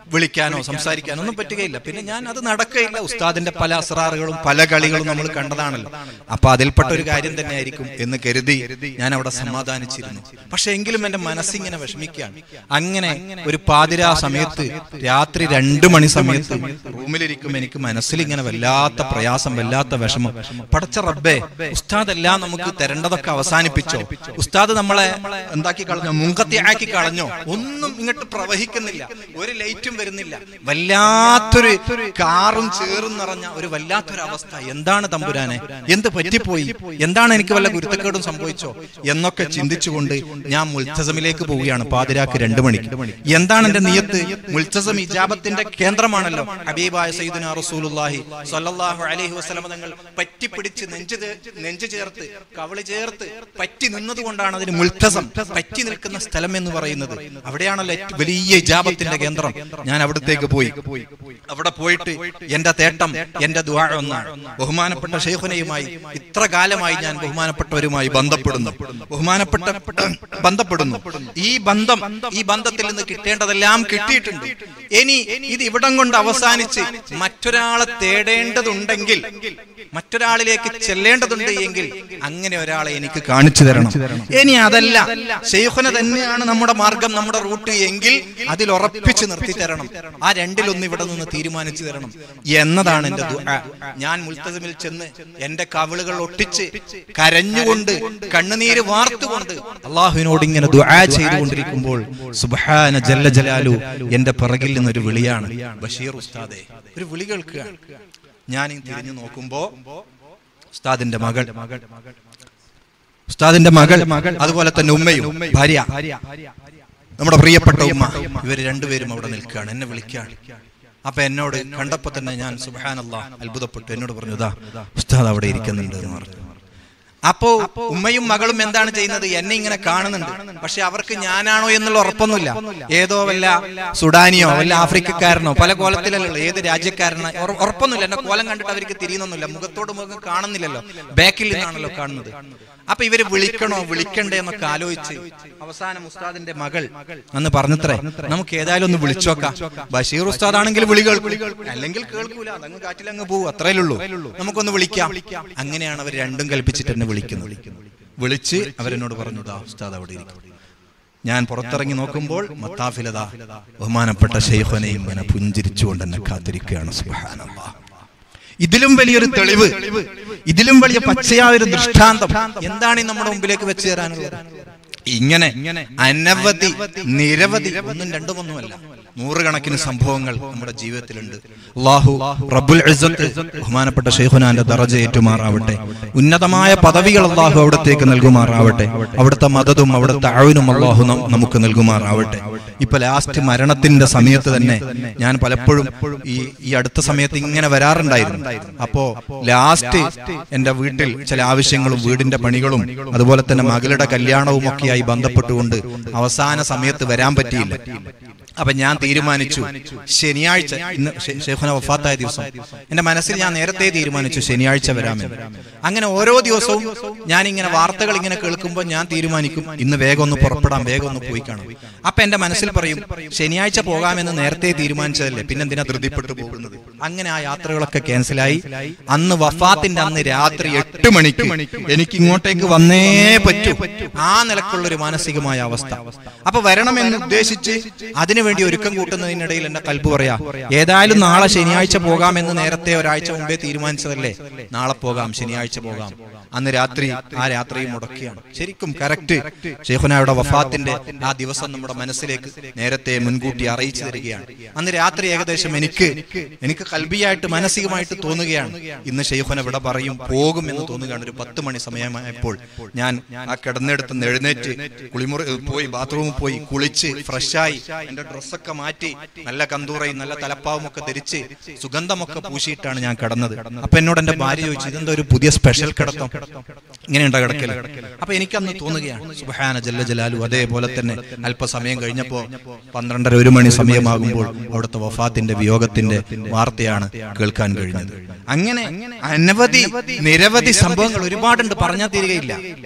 വിളിക്കാനോ സംസാരിക്കാനോ ഒന്നും പറ്റുകയില്ല പിന്നെ ഞാൻ അത് നടക്കുകയില്ല ഉസ്താദിന്റെ പല അസ്രാറുകളും പല കളികളും നമ്മൾ കണ്ടതാണല്ലോ അപ്പൊ അതിൽപ്പെട്ട ഒരു കാര്യം തന്നെ ആയിരിക്കും എന്ന് കരുതി ഞാൻ അവിടെ സമാധാനിച്ചിരുന്നു പക്ഷെ എങ്കിലും എന്റെ മനസ്സിങ്ങനെ വിഷമിക്കുകയാണ് അങ്ങനെ ഒരു പാതിരാ സമയത്ത് രാത്രി രണ്ടു മണി സമയത്ത് റൂമിലിരിക്കും എനിക്ക് മനസ്സിൽ ഇങ്ങനെ വല്ലാത്ത പ്രയാസം വല്ലാത്ത വിഷമം പടച്ച റബ്ബേ ഉസ്താദ് എല്ലാം നമുക്ക് തരേണ്ടതൊക്കെ അവസാനിപ്പിച്ചോ ഉസ്താദ് നമ്മളെ എന്താക്കി കളഞ്ഞോ മുങ്കത്തി ആക്കി കളഞ്ഞോ ഒന്നും ഇങ്ങോട്ട് പ്രവഹിക്കുന്നില്ല ഒരു ലൈറ്റും വരുന്നില്ല വല്ലാത്തൊരു കാറും ചേറും നിറഞ്ഞ ഒരു വല്ലാത്തൊരു അവസ്ഥ എന്താണ് തമ്പുരാനെ എന്ത് പറ്റിപ്പോയി എന്താണ് എനിക്ക് വല്ല ഗുരുത്തക്കേടും സംഭവിച്ചോ എന്നൊക്കെ ചിന്തിച്ചുകൊണ്ട് ഞാൻ മുൽത്തസമിലേക്ക് പോവുകയാണ് പാതിരാക്ക് രണ്ടു മണിക്ക് എന്താണ് എന്റെ നിയത്ത് മുൽത്തസം ഇജാബത്തിന്റെ കേന്ദ്രമാണല്ലോ ഹബീബായ സയ്യിദുന റസൂലുള്ളാഹി സ്വല്ലല്ലാഹു അലൈഹി വസല്ലമ തങ്ങൾ പറ്റിപ്പിടിച്ച് നെഞ്ച് തേ- നെഞ്ച് ചേർത്ത് കവിളി ചേർത്ത് പറ്റി നിന്നതുകൊണ്ടാണ് അതിന് മുൽത്തസം പറ്റി നിൽക്കുന്ന സ്ഥലം എന്ന് പറയുന്നത് അവിടെയാണല്ലോ ഏറ്റവും വലിയ ഇജാബത്തിന്റെ കേന്ദ്രം ഞാൻ അവിടത്തേക്ക് പോയി അവിടെ പോയിട്ട് എന്റെ തേട്ടം എന്റെ ദുആ ഒന്നാണ് ബഹുമാനപ്പെട്ട ഷെയ്ഖുനയുമായി ഇത്ര കാലമായി ഞാൻ ബഹുമാനപ്പെട്ടവരുമായി ബന്ധപ്പെടുന്നു ബഹുമാനപ്പെട്ട ബന്ധപ്പെടുന്നു ഈ ബന്ധം ഈ ബന്ധത്തിൽ നിന്ന് കിട്ടേണ്ടതെല്ലാം കിട്ടിയിട്ടുണ്ട് ഇനി ഇത് ഇവിടം കൊണ്ട് അവസാനിച്ച് മറ്റൊരാളെ തേടേണ്ടതുണ്ടെങ്കിൽ മറ്റൊരാളിലേക്ക് ചെല്ലേണ്ടതുണ്ട് എങ്കിൽ അങ്ങനെ ഒരാളെ എനിക്ക് കാണിച്ചു തരണം ഇനി അതല്ല ഷെയ്ഖുന തന്നെയാണ് നമ്മുടെ മാർഗം നമ്മുടെ റൂട്ട് എങ്കിൽ അതിൽ ഉറപ്പിച്ച് നിർത്തി തരണം ആ രണ്ടിലൊന്ന് ഇവിടെ നിന്ന് തീരുമാനിച്ചു തരണം എന്നതാണ് എന്റെ ദുആ ഞാൻ മുൽത്തസിമിൽ ചെന്ന് എന്റെ കവിളുകൾ ഒട്ടിച്ച് കരഞ്ഞുകൊണ്ട് കണ്ണുനീര് വാർത്തുകൊണ്ട് അള്ളാഹുവിനോട് ഇങ്ങനെ ദുആ ചെയ്തുകൊണ്ടിരിക്കുമ്പോൾ സുബ്ഹാന ജല്ല ജലാലു എന്റെ പിറകിൽ നിന്നൊരു വിളിയാണ് ബഷീർ ഉസ്താദെ ഒരു വിളി കേൾക്കുകയാണ് ഞാൻ ഈ തിരിഞ്ഞു നോക്കുമ്പോ ഉസ്താദിന്റെ മകൾ ഉസ്താദിന്റെ മകൾ അതുപോലെ തന്നെ ഉമ്മയും ഭാര്യ നമ്മുടെ പ്രിയപ്പെട്ട ഉമ്മ ഇവര് രണ്ടുപേരും അവിടെ നിൽക്കുകയാണ് എന്നെ വിളിക്കുകയാണ് അപ്പൊ എന്നോട് കണ്ടപ്പോ തന്നെ ഞാൻ സുബാനല്ല അത്ഭുതപ്പെട്ടു എന്നോട് പറഞ്ഞു ഇതാ ഉസ്താദ് അവിടെ ഇരിക്കുന്നുണ്ട് എന്ന് പറഞ്ഞു അപ്പോ ഉമ്മയും മകളും എന്താണ് ചെയ്യുന്നത് എന്നെ ഇങ്ങനെ കാണുന്നുണ്ട് പക്ഷെ അവർക്ക് ഞാനാണോ എന്നുള്ള ഉറപ്പൊന്നുമില്ല ഏതോ വല്ല സുഡാനിയോ വല്ല ആഫ്രിക്കക്കാരനോ പല കോലത്തിലല്ലോ ഏത് രാജ്യക്കാരനോ ഉറ- ഉറപ്പൊന്നുമില്ല എന്നെ കോലം കണ്ടിട്ട് അവർക്ക് തിരിയുന്നൊന്നുമില്ല മുഖത്തോട് മുഖം കാണുന്നില്ലല്ലോ ബാക്കിൽ നിന്നാണല്ലോ കാണുന്നത് അപ്പൊ ഇവര് വിളിക്കണോ വിളിക്കണ്ടേ എന്നൊക്കെ ആലോചിച്ച് അവസാനം ഉസ്താദിന്റെ മകൾ അന്ന് പറഞ്ഞത്രേ നമുക്ക് ഏതായാലും ഒന്ന് വിളിച്ചോക്കാം ബഷീർ ഉസ്താദ് ആണെങ്കിൽ വിളി കേൾക്കും അല്ലെങ്കിൽ കേൾക്കൂല അതങ്ങ് കാറ്റിലങ്ങ് പോകും അത്രേ ഉള്ളൂ നമുക്കൊന്ന് വിളിക്കാം അങ്ങനെയാണ് അവർ രണ്ടും കൽപ്പിച്ചിട്ട് എന്നെ വിളിക്കുന്നത് വിളിച്ച് അവരെന്നോട് പറഞ്ഞു ദാ ഉസ്താദ് അവിടെ ഇരിക്കും ഞാൻ പുറത്തിറങ്ങി നോക്കുമ്പോൾ മത്താഫിലത ബഹുമാനപ്പെട്ട ഷെയ്ഖനെയും ഇങ്ങനെ പുഞ്ചിരിച്ചുകൊണ്ട് എന്നെ കാത്തിരിക്കുകയാണ് സുബ്ഹാനല്ലാഹ് ഇതിലും വലിയൊരു തെളിവ് ഇതിലും വലിയ പച്ചയായ ഒരു ദൃഷ്ടാന്തം എന്താണ് ഈ നമ്മുടെ മുമ്പിലേക്ക് വെച്ച് തരാനുള്ളത് ഇങ്ങനെ അനവധി നിരവധി ഒന്നും രണ്ടും ഒന്നുമല്ല നൂറുകണക്കിന് സംഭവങ്ങൾ നമ്മുടെ ജീവിതത്തിലുണ്ട് അള്ളാഹു റബ്ബുൽ ഇസ്സത്ത് ബഹുമാനപ്പെട്ട ഷെയ്ഖുനാന്റെ ദറജ ഏറ്റുമാറാവട്ടെ ഉന്നതമായ പദവികൾ അള്ളാഹു അവിടത്തേക്ക് നൽകുമാറാവട്ടെ അവിടുത്തെ മതതും അവിടുത്തെ അഴവിനും അള്ളാഹു നം- നമുക്ക് നൽകുമാറാവട്ടെ ഇപ്പൊ ലാസ്റ്റ് മരണത്തിന്റെ സമയത്ത് തന്നെ ഞാൻ പലപ്പോഴും ഈ ഈ അടുത്ത സമയത്ത് ഇങ്ങനെ വരാറുണ്ടായിരുന്നു അപ്പോ ലാസ്റ്റ് എന്റെ വീട്ടിൽ ചില ആവശ്യങ്ങളും വീടിന്റെ പണികളും അതുപോലെ തന്നെ മകളുടെ കല്യാണവും ഒക്കെയായി ബന്ധപ്പെട്ടുകൊണ്ട് അവസാന സമയത്ത് വരാൻ പറ്റിയില്ല അപ്പൊ ഞാൻ തീരുമാനിച്ചു ശനിയാഴ്ച ഇന്ന് ഷെ- ഷെയ്ഖുന വഫാത്തായ ദിവസം എന്റെ മനസ്സിൽ ഞാൻ നേരത്തെ തീരുമാനിച്ചു ശനിയാഴ്ച വരാമെന്ന് അങ്ങനെ ഓരോ ദിവസവും ഞാൻ ഇങ്ങനെ വാർത്തകൾ ഇങ്ങനെ കേൾക്കുമ്പോൾ ഞാൻ തീരുമാനിക്കും ഇന്ന് വേഗം ഒന്ന് പുറപ്പെടാം വേഗം ഒന്ന് പോയി കാണും അപ്പൊ എന്റെ മനസ്സിൽ പറയും ശനിയാഴ്ച പോകാമെന്ന് നേരത്തെ തീരുമാനിച്ചതല്ലേ പിന്നെ എന്തിനാ ധൃതിപ്പെട്ടു പോകുന്നത് അങ്ങനെ ആ യാത്രകളൊക്കെ ക്യാൻസലായി അന്ന് വഫാത്തിന്റെ അന്ന് രാത്രി എട്ട് മണിക്ക് എനിക്ക് ഇങ്ങോട്ടേക്ക് വന്നേ പറ്റൂ ആ നിലക്കുള്ള ഒരു മാനസികമായ അവസ്ഥ അപ്പൊ വരണമെന്ന് ഉദ്ദേശിച്ച് അതിനുവേണ്ടി ഒരുക്കം കൂട്ടുന്നതിനിടയിൽ എന്റെ കൽബ് പറയാ ഏതായാലും നാളെ ശനിയാഴ്ച പോകാമെന്ന് നേരത്തെ ഒരാഴ്ച മുമ്പേ തീരുമാനിച്ചതല്ലേ നാളെ പോകാം ശനിയാഴ്ച പോകാം അന്ന് രാത്രി ആ രാത്രിയും മുടക്കിയാണ് ശരിക്കും കറക്റ്റ് ഷെയ്ഖുനായുടെ വഫാത്തിന്റെ ആ ദിവസം നമ്മുടെ മനസ്സിലേക്ക് നേരത്തെ മുൻകൂട്ടി അറിയിച്ചു തരികയാണ് അന്ന് രാത്രി ഏകദേശം എനിക്ക് എനിക്ക് കൽബിയായിട്ട് മാനസികമായിട്ട് തോന്നുകയാണ് ഇന്ന് ഷെയ്ഖുന ഇവിടെ പറയും പോകും എന്ന് തോന്നുകയാണ് ഒരു പത്ത് മണി സമയമായപ്പോൾ ഞാൻ ആ കിടന്നെടുത്ത് നിന്ന് എഴുന്നേറ്റ് കുളിമുറി പോയി ബാത്റൂമിൽ പോയി കുളിച്ച് ഫ്രഷായി എന്റെ ഡ്രസ്സൊക്കെ മാറ്റി നല്ല കന്തൂറയും നല്ല തലപ്പാവും ഒക്കെ ധരിച്ച് സുഗന്ധമൊക്കെ പൂശിയിട്ടാണ് ഞാൻ കിടന്നത് അപ്പൊ എന്നോട് എന്റെ ഭാര്യ ചോദിച്ചു ഇതെന്താ ഒരു പുതിയ സ്പെഷ്യൽ കിടത്തം ഇങ്ങനെയുണ്ടോ കിടക്കല് അപ്പൊ എനിക്കന്ന് തോന്നുകയാണ് സുബഹാന ജല്ല ജലാലു അതേപോലെ തന്നെ അല്പസമയം കഴിഞ്ഞപ്പോ പന്ത്രണ്ടര ഒരു മണി സമയമാകുമ്പോൾ അവിടുത്തെ വഫാത്തിന്റെ വിയോഗത്തിന്റെ വാർത്തയാണ് കേൾക്കാൻ കഴിഞ്ഞത് അങ്ങനെ അനവധി നിരവധി സംഭവങ്ങൾ ഒരുപാടുണ്ട് പറഞ്ഞാൽ തീരുകയില്ല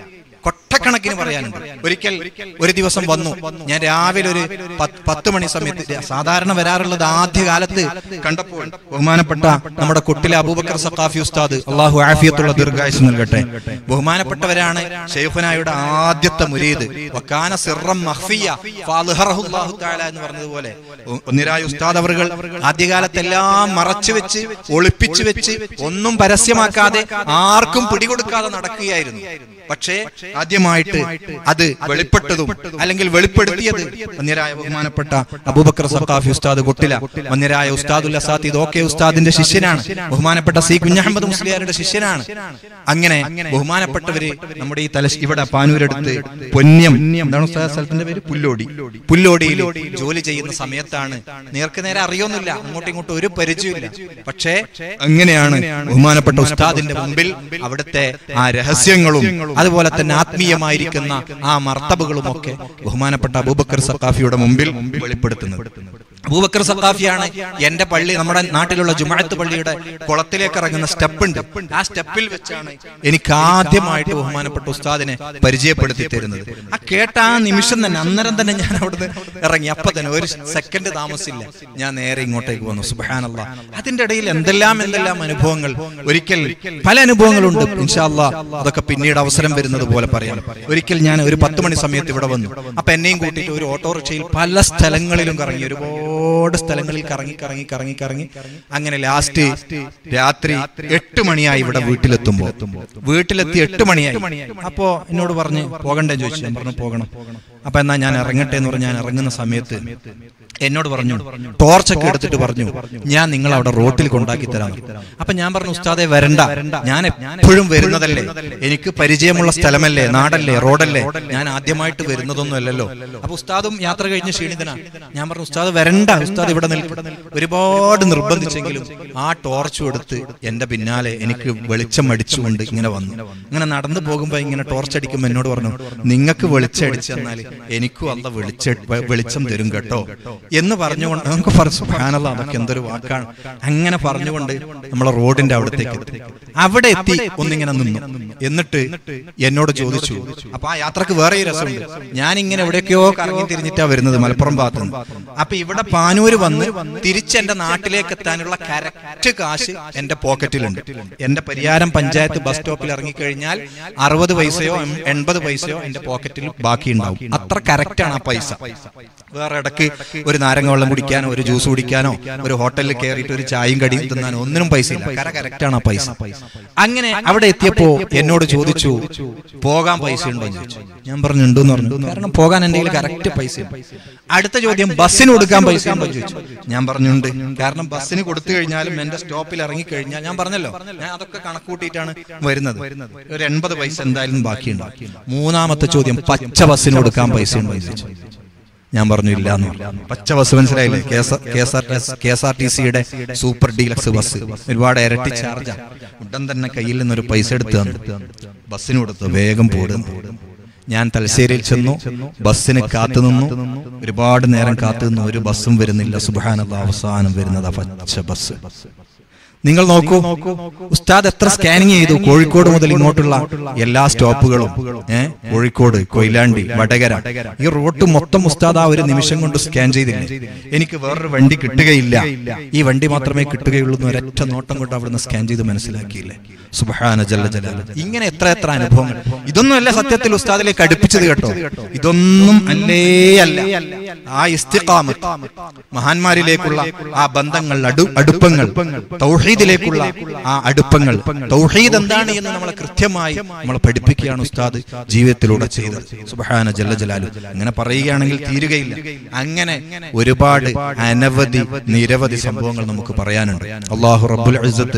കൊട്ടക്കണക്കിന് പറയാനുണ്ട് ഒരിക്കൽ ഒരു ദിവസം വന്നു ഞാൻ രാവിലെ ഒരു പത്ത് പത്ത് മണി സമയത്ത് സാധാരണ വരാറുള്ളത് ആദ്യകാലത്ത് കണ്ടപ്പോൾ ബഹുമാനപ്പെട്ട നമ്മുടെ കുട്ടിലെ അബൂബക്കർ സഖാഫി ഉസ്താദ് അള്ളാഹു ആഫിയത്തുള്ള ദീർഘായുസ് നൽകട്ടെ ബഹുമാനപ്പെട്ടവരാണ് ഷെയ്ഖുനായുടെ ആദ്യത്തെ മുരീദ് വക്കാന സിറം മഖ്ഫിയ ഫാദ്ഹറഹു അല്ലാഹു തആല എന്ന് പറഞ്ഞതുപോലെ ഒ- ഒന്നിരായ ഉസ്താദ് അവറുകൾ ആദ്യകാലത്തെല്ലാം മറച്ചു വെച്ച് ഒളിപ്പിച്ചു വെച്ച് ഒന്നും പരസ്യമാക്കാതെ ആർക്കും പിടികൊടുക്കാതെ നടക്കുകയായിരുന്നു പക്ഷേ ആദ്യമായിട്ട് അത് വെളിപ്പെട്ടതും അല്ലെങ്കിൽ വെളിപ്പെടുത്തിയത് വന്യരായ ബഹുമാനപ്പെട്ട അബൂബക്കർ സഖാഫി ഉസ്താദ് കൊട്ടില വന്യരായ ഉസ്താദുൽ അസാദ് ഇതൊക്കെ ഉസ്താദിന്റെ ശിഷ്യനാണ് ബഹുമാനപ്പെട്ട സി കുഞ്ഞഹമ്മദ് മുസ്ലിയാരുടെ ശിഷ്യനാണ് അങ്ങനെ ബഹുമാനപ്പെട്ടവര് നമ്മുടെ ഈ തല ഇവിടെ പാനൂരെടുത്ത് പൊന്നം എന്താണ് ഉസ്താദ് സ്ഥലത്തിന്റെ പേര് പുല്ലോടി പുല്ലോടിയിൽ ജോലി ചെയ്യുന്ന സമയത്താണ് നേർക്ക് നേരെ അറിയൊന്നുമില്ല അങ്ങോട്ടും ഇങ്ങോട്ടും ഒരു പരിചയമില്ല പക്ഷേ അങ്ങനെയാണ് ബഹുമാനപ്പെട്ട ഉസ്താദിന്റെ മുമ്പിൽ അവിടുത്തെ ആ രഹസ്യങ്ങളും അതുപോലെ തന്നെ ആത്മീയമായിരിക്കുന്ന ആ മർത്തബുകളും ഒക്കെ ബഹുമാനപ്പെട്ട അബൂബക്കർ സക്കാഫിയുടെ മുമ്പിൽ വെളിപ്പെടുത്തുന്നത് അബൂബക്കർ സത്താഫിയാണ് എന്റെ പള്ളി നമ്മുടെ നാട്ടിലുള്ള ജുമാഅത്ത് പള്ളിയുടെ കുളത്തിലേക്ക് ഇറങ്ങുന്ന സ്റ്റെപ്പ് ഉണ്ട് ആ സ്റ്റെപ്പിൽ വെച്ചാണ് എനിക്ക് ആദ്യമായിട്ട് ബഹുമാനപ്പെട്ട ഉസ്താദിനെ പരിചയപ്പെടുത്തി തരുന്നത് ആ കേട്ട ആ നിമിഷം തന്നെ അന്നേരം തന്നെ ഞാൻ അവിടുന്ന് ഇറങ്ങി അപ്പൊ തന്നെ ഒരു സെക്കൻഡ് താമസില്ല ഞാൻ നേരെ ഇങ്ങോട്ടേക്ക് വന്നു സുബാനല്ല അതിന്റെ ഇടയിൽ എന്തെല്ലാം എന്തെല്ലാം അനുഭവങ്ങൾ ഒരിക്കൽ പല അനുഭവങ്ങളുണ്ട് ഇൻഷാല്ല അതൊക്കെ പിന്നീട് അവസരം വരുന്നത് പോലെ പറയാം ഒരിക്കൽ ഞാൻ ഒരു പത്ത് മണി സമയത്ത് ഇവിടെ വന്നു അപ്പൊ എന്നെയും കൂട്ടിയിട്ട് ഒരു ഓട്ടോറിക്ഷയിൽ പല സ്ഥലങ്ങളിലും കറങ്ങി ഒരുപാട് സ്ഥലങ്ങളിൽ കറങ്ങി കറങ്ങി കറങ്ങി കറങ്ങി അങ്ങനെ ലാസ്റ്റ് രാത്രി എട്ട് മണിയായി ഇവിടെ വീട്ടിലെത്തുമ്പോ വീട്ടിലെത്തി എട്ട് മണിയായി അപ്പോ എന്നോട് പറഞ്ഞ് പോകണ്ടേ ചോദിച്ചു ഞാൻ പറഞ്ഞു പോകണം അപ്പൊ എന്നാ ഞാൻ ഇറങ്ങട്ടെ എന്ന് പറഞ്ഞ് ഞാൻ ഇറങ്ങുന്ന സമയത്ത് എന്നോട് പറഞ്ഞു ടോർച്ചൊക്കെ എടുത്തിട്ട് പറഞ്ഞു ഞാൻ നിങ്ങൾ അവിടെ റോട്ടിൽ കൊണ്ടാക്കി തരാം അപ്പൊ ഞാൻ പറഞ്ഞു ഉസ്താദെ വരണ്ട ഞാൻ എപ്പോഴും വരുന്നതല്ലേ എനിക്ക് പരിചയമുള്ള സ്ഥലമല്ലേ നാടല്ലേ റോഡല്ലേ ഞാൻ ആദ്യമായിട്ട് വരുന്നതൊന്നും അല്ലല്ലോ അപ്പൊ ഉസ്താദും യാത്ര കഴിഞ്ഞ് ക്ഷീണിതനാ ഞാൻ പറഞ്ഞു ഉസ്താദ് വരണ്ട ഉസ്താദ് ഇവിടെ നിൽക്കും ഒരുപാട് നിർബന്ധിച്ചെങ്കിലും ആ ടോർച്ചും എടുത്ത് എന്റെ പിന്നാലെ എനിക്ക് വെളിച്ചം അടിച്ചുകൊണ്ട് ഇങ്ങനെ വന്നു ഇങ്ങനെ നടന്നു പോകുമ്പോ ഇങ്ങനെ ടോർച്ച് അടിക്കുമ്പോ എന്നോട് പറഞ്ഞു നിങ്ങൾക്ക് വെളിച്ചം അടിച്ചു തന്നാൽ എനിക്കും അല്ല വെളിച്ച വെളിച്ചം തരും കേട്ടോ എന്ന് പറഞ്ഞുകൊണ്ട് നമുക്ക് പറഞ്ഞു സുബ്ഹാനല്ലാ അതൊക്കെ എന്തൊരു വാക്കാണ് അങ്ങനെ പറഞ്ഞുകൊണ്ട് നമ്മളെ റോഡിന്റെ അവിടത്തേക്ക് എത്തി അവിടെ എത്തി ഒന്നിങ്ങനെ നിന്നു എന്നിട്ട് എന്നോട് ചോദിച്ചു അപ്പൊ ആ യാത്രക്ക് വേറെ ഒരു രസമുണ്ട് ഞാൻ ഇങ്ങനെ എവിടെയൊക്കെയോ കറങ്ങി തിരിഞ്ഞിട്ടാ വരുന്നത് മലപ്പുറം ഭാഗത്ത് നിന്ന് അപ്പൊ ഇവിടെ പാനൂര് വന്ന് തിരിച്ച് എന്റെ നാട്ടിലേക്ക് എത്താനുള്ള കറക്റ്റ് കാശ് എന്റെ പോക്കറ്റിലുണ്ട് എന്റെ പരിയാരം പഞ്ചായത്ത് ബസ് സ്റ്റോപ്പിൽ ഇറങ്ങിക്കഴിഞ്ഞാൽ അറുപത് പൈസയോ എം- എൺപത് പൈസയോ എന്റെ പോക്കറ്റിൽ ബാക്കിയുണ്ടാവും അത്ര കറക്റ്റ് ആണ് ആ പൈസ വേറെ ഇടക്ക് ഒരു നാരങ്ങ വെള്ളം കുടിക്കാനോ ഒരു ജ്യൂസ് കുടിക്കാനോ ഒരു ഹോട്ടലിൽ കയറിയിട്ട് ഒരു ചായയും കടിയും തിന്നാനോ ഒന്നിനും പൈസ ഇല്ല കര കറക്റ്റ് ആണ് ആ പൈസ അങ്ങനെ അവിടെ എത്തിയപ്പോ എന്നോട് ചോദിച്ചു പോകാൻ പൈസ ഉണ്ടോ എന്ന് ചോദിച്ചു ഞാൻ പറഞ്ഞു ഉണ്ടെന്ന് പറഞ്ഞു കാരണം പോകാൻ എന്റെ കയ്യിൽ കറക്റ്റ് പൈസ ഉണ്ട്. അടുത്ത ചോദ്യം ബസ്സിന് കൊടുക്കാൻ പൈസ ഉണ്ടോ എന്ന് ചോദിച്ചു ഞാൻ പറഞ്ഞുണ്ട് കാരണം ബസ്സിന് കൊടുത്തു കഴിഞ്ഞാലും എന്റെ സ്റ്റോപ്പിൽ ഇറങ്ങി കഴിഞ്ഞാൽ ഞാൻ പറഞ്ഞല്ലോ ഞാൻ അതൊക്കെ കണക്കൂട്ടിയിട്ടാണ് വരുന്നത് ഒരു എൺപത് പൈസ എന്തായാലും ബാക്കിയുണ്ട് മൂന്നാമത്തെ ചോദ്യം പച്ച ബസ്സിന് കൊടുക്കാൻ പൈസ ഉണ്ടോ എന്ന് ചോദിച്ചു ഞാൻ പറഞ്ഞു ഇല്ല എന്ന് പറഞ്ഞു. പച്ച ബസ് മനസ്സിലായില്ലേ കെ എസ് ആർ ടി സിയുടെ സൂപ്പർ ഡീലക്സ് ബസ് ഒരുപാട് ഇരട്ടി ചാർജാ ഉടൻ തന്നെ കയ്യിൽ നിന്നൊരു പൈസ എടുത്ത് തന്നു ബസ്സിന് കൊടുത്തു വേഗം പോടുന്നു ഞാൻ തലശ്ശേരിയിൽ ചെന്നു ബസ്സിന് കാത്തു നിന്നു ഒരുപാട് നേരം കാത്തു നിന്നു ഒരു ബസ്സും വരുന്നില്ല സുബാനത അവസാനം വരുന്നത് ആ പച്ച ബസ് നിങ്ങൾ നോക്കൂ ഉസ്താദ് എത്ര സ്കാനിങ് ചെയ്തു കോഴിക്കോട് മുതൽ ഇങ്ങോട്ടുള്ള എല്ലാ സ്റ്റോപ്പുകളും ഏഹ് കോഴിക്കോട് കൊയിലാണ്ടി വടകര ഈ റോഡ് മൊത്തം ഉസ്താദ് ആ ഒരു നിമിഷം കൊണ്ട് സ്കാൻ ചെയ്തില്ലേ എനിക്ക് വേറൊരു വണ്ടി കിട്ടുകയില്ല ഈ വണ്ടി മാത്രമേ കിട്ടുകയുള്ളൂ എന്ന് ഒരൊറ്റ നോട്ടം കൊണ്ട് അവിടുന്ന് സ്കാൻ ചെയ്ത് മനസ്സിലാക്കിയില്ലേ സുബഹാന ജല്ല ജലാല ഇങ്ങനെ എത്ര എത്ര അനുഭവങ്ങൾ ഇതൊന്നും അല്ല സത്യത്തിൽ ഉസ്താദിലേക്ക് അടുപ്പിച്ചത് കേട്ടോ ഇതൊന്നും അല്ലേ അല്ല ആ ഇസ്തിഖാമത്ത് മഹാന്മാരിലേക്കുള്ള ആ ബന്ധങ്ങൾ അടു അടുപ്പങ്ങൾ തൗഹീദിലേക്കുള്ള ആ അടുപ്പങ്ങൾ തൗഹീദ് എന്താണ് എന്ന് നമ്മളെ കൃത്യമായി നമ്മളെ പഠിപ്പിക്കുകയാണ് ഉസ്താദ് ജീവിതത്തിലൂടെ ചെയ്തത് സുബഹാന ജല്ല ജലാലു അങ്ങനെ പറയുകയാണെങ്കിൽ തീരുകയില്ല അങ്ങനെ ഒരുപാട് അനവധി നിരവധി സംഭവങ്ങൾ നമുക്ക് പറയാനുണ്ട് അള്ളാഹു റബ്ബുൽ ഇസ്സത്ത്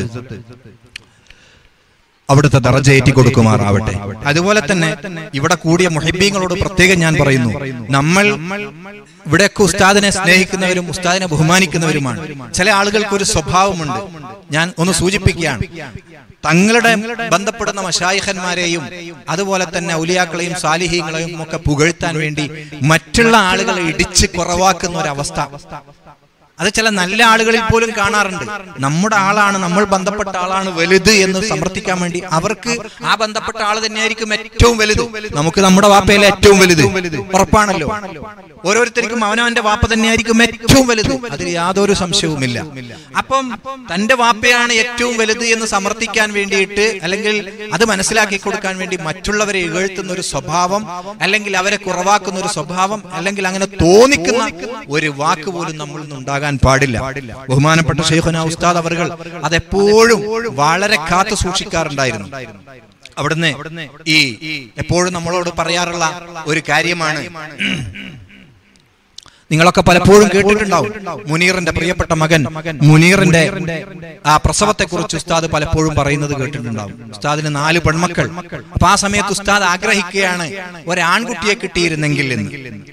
അവിടുത്തെ ദറജയേറ്റി കൊടുക്കുമാറാവട്ടെ അതുപോലെ തന്നെ ഇവിടെ കൂടിയ മുഹിബീങ്ങളോട് പ്രത്യേകം ഞാൻ പറയുന്നു നമ്മൾ ഇവിടെയൊക്കെ ഉസ്താദിനെ സ്നേഹിക്കുന്നവരും ഉസ്താദിനെ ബഹുമാനിക്കുന്നവരുമാണ് ചില ആളുകൾക്ക് ഒരു സ്വഭാവമുണ്ട് ഞാൻ ഒന്ന് സൂചിപ്പിക്കുകയാണ് തങ്ങളുടെ ബന്ധപ്പെടുന്ന മഷായിഖന്മാരെയും അതുപോലെ തന്നെ ഔലിയാക്കളെയും സാലിഹീങ്ങളെയും ഒക്കെ പുകഴ്ത്താൻ വേണ്ടി മറ്റുള്ള ആളുകളെ ഇടിച്ച് കുറവാക്കുന്ന ഒരവസ്ഥ അത് ചില നല്ല ആളുകളിൽ പോലും കാണാറുണ്ട് നമ്മുടെ ആളാണ് നമ്മൾ ബന്ധപ്പെട്ട ആളാണ് വലുത് എന്ന് സമർത്ഥിക്കാൻ വേണ്ടി അവർക്ക് ആ ബന്ധപ്പെട്ട ആൾ തന്നെയായിരിക്കും ഏറ്റവും വലുത് നമുക്ക് നമ്മുടെ വാപ്പയിലെ ഏറ്റവും വലുത് ഉറപ്പാണല്ലോ ഓരോരുത്തർക്കും അവനവന്റെ വാപ്പ തന്നെയായിരിക്കും ഏറ്റവും വലുത് അതിൽ യാതൊരു സംശയവുമില്ല അപ്പം തന്റെ വാപ്പയാണ് ഏറ്റവും വലുത് എന്ന് സമർത്ഥിക്കാൻ വേണ്ടിയിട്ട് അല്ലെങ്കിൽ അത് മനസ്സിലാക്കി കൊടുക്കാൻ വേണ്ടി മറ്റുള്ളവരെ ഇകഴ്ത്തുന്ന ഒരു സ്വഭാവം അല്ലെങ്കിൽ അവരെ കുറവാക്കുന്ന ഒരു സ്വഭാവം അല്ലെങ്കിൽ അങ്ങനെ തോന്നിക്കുന്ന ഒരു വാക്ക് പോലും നമ്മളിൽ നിന്ന് ഉണ്ടാകാൻ പാടില്ല ബഹുമാനപ്പെട്ട ഷെയ്ഖുന ഉസ്താദ് അവർ അതെപ്പോഴും വളരെ കാത്തു സൂക്ഷിക്കാറുണ്ടായിരുന്നു അവിടുന്ന് ഈ എപ്പോഴും നമ്മളോട് പറയാറുള്ള ഒരു കാര്യമാണ് നിങ്ങളൊക്കെ പലപ്പോഴും കേട്ടിട്ടുണ്ടാവും മുനീറിന്റെ പ്രിയപ്പെട്ട മകൻ മുനീറിന്റെ ആ പ്രസവത്തെ കുറിച്ച് ഉസ്താദ് പലപ്പോഴും പറയുന്നത് കേട്ടിട്ടുണ്ടാവും ഉസ്താദിന് നാല് പെൺമക്കൾ അപ്പൊ ആ സമയത്ത് ഉസ്താദ് ആഗ്രഹിക്കുകയാണ് ഒരാൺകുട്ടിയെ കിട്ടിയിരുന്നെങ്കിൽ എന്ന്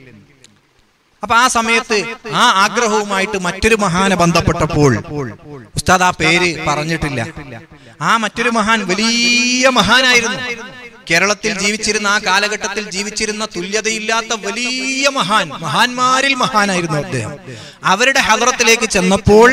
അപ്പൊ ആ സമയത്ത് ആ ആഗ്രഹവുമായിട്ട് മറ്റൊരു മഹാനെ ബന്ധപ്പെട്ടപ്പോൾ ഉസ്താദ് ആ പേര് പറഞ്ഞിട്ടില്ല ആ മറ്റൊരു മഹാൻ വലിയ മഹാനായിരുന്നു കേരളത്തിൽ ജീവിച്ചിരുന്ന ആ കാലഘട്ടത്തിൽ ജീവിച്ചിരുന്ന തുല്യതയില്ലാത്ത വലിയ മഹാൻ മഹാന്മാരിൽ മഹാനായിരുന്നു അദ്ദേഹം അവരുടെ ഹദറത്തിലേക്ക് ചെന്നപ്പോൾ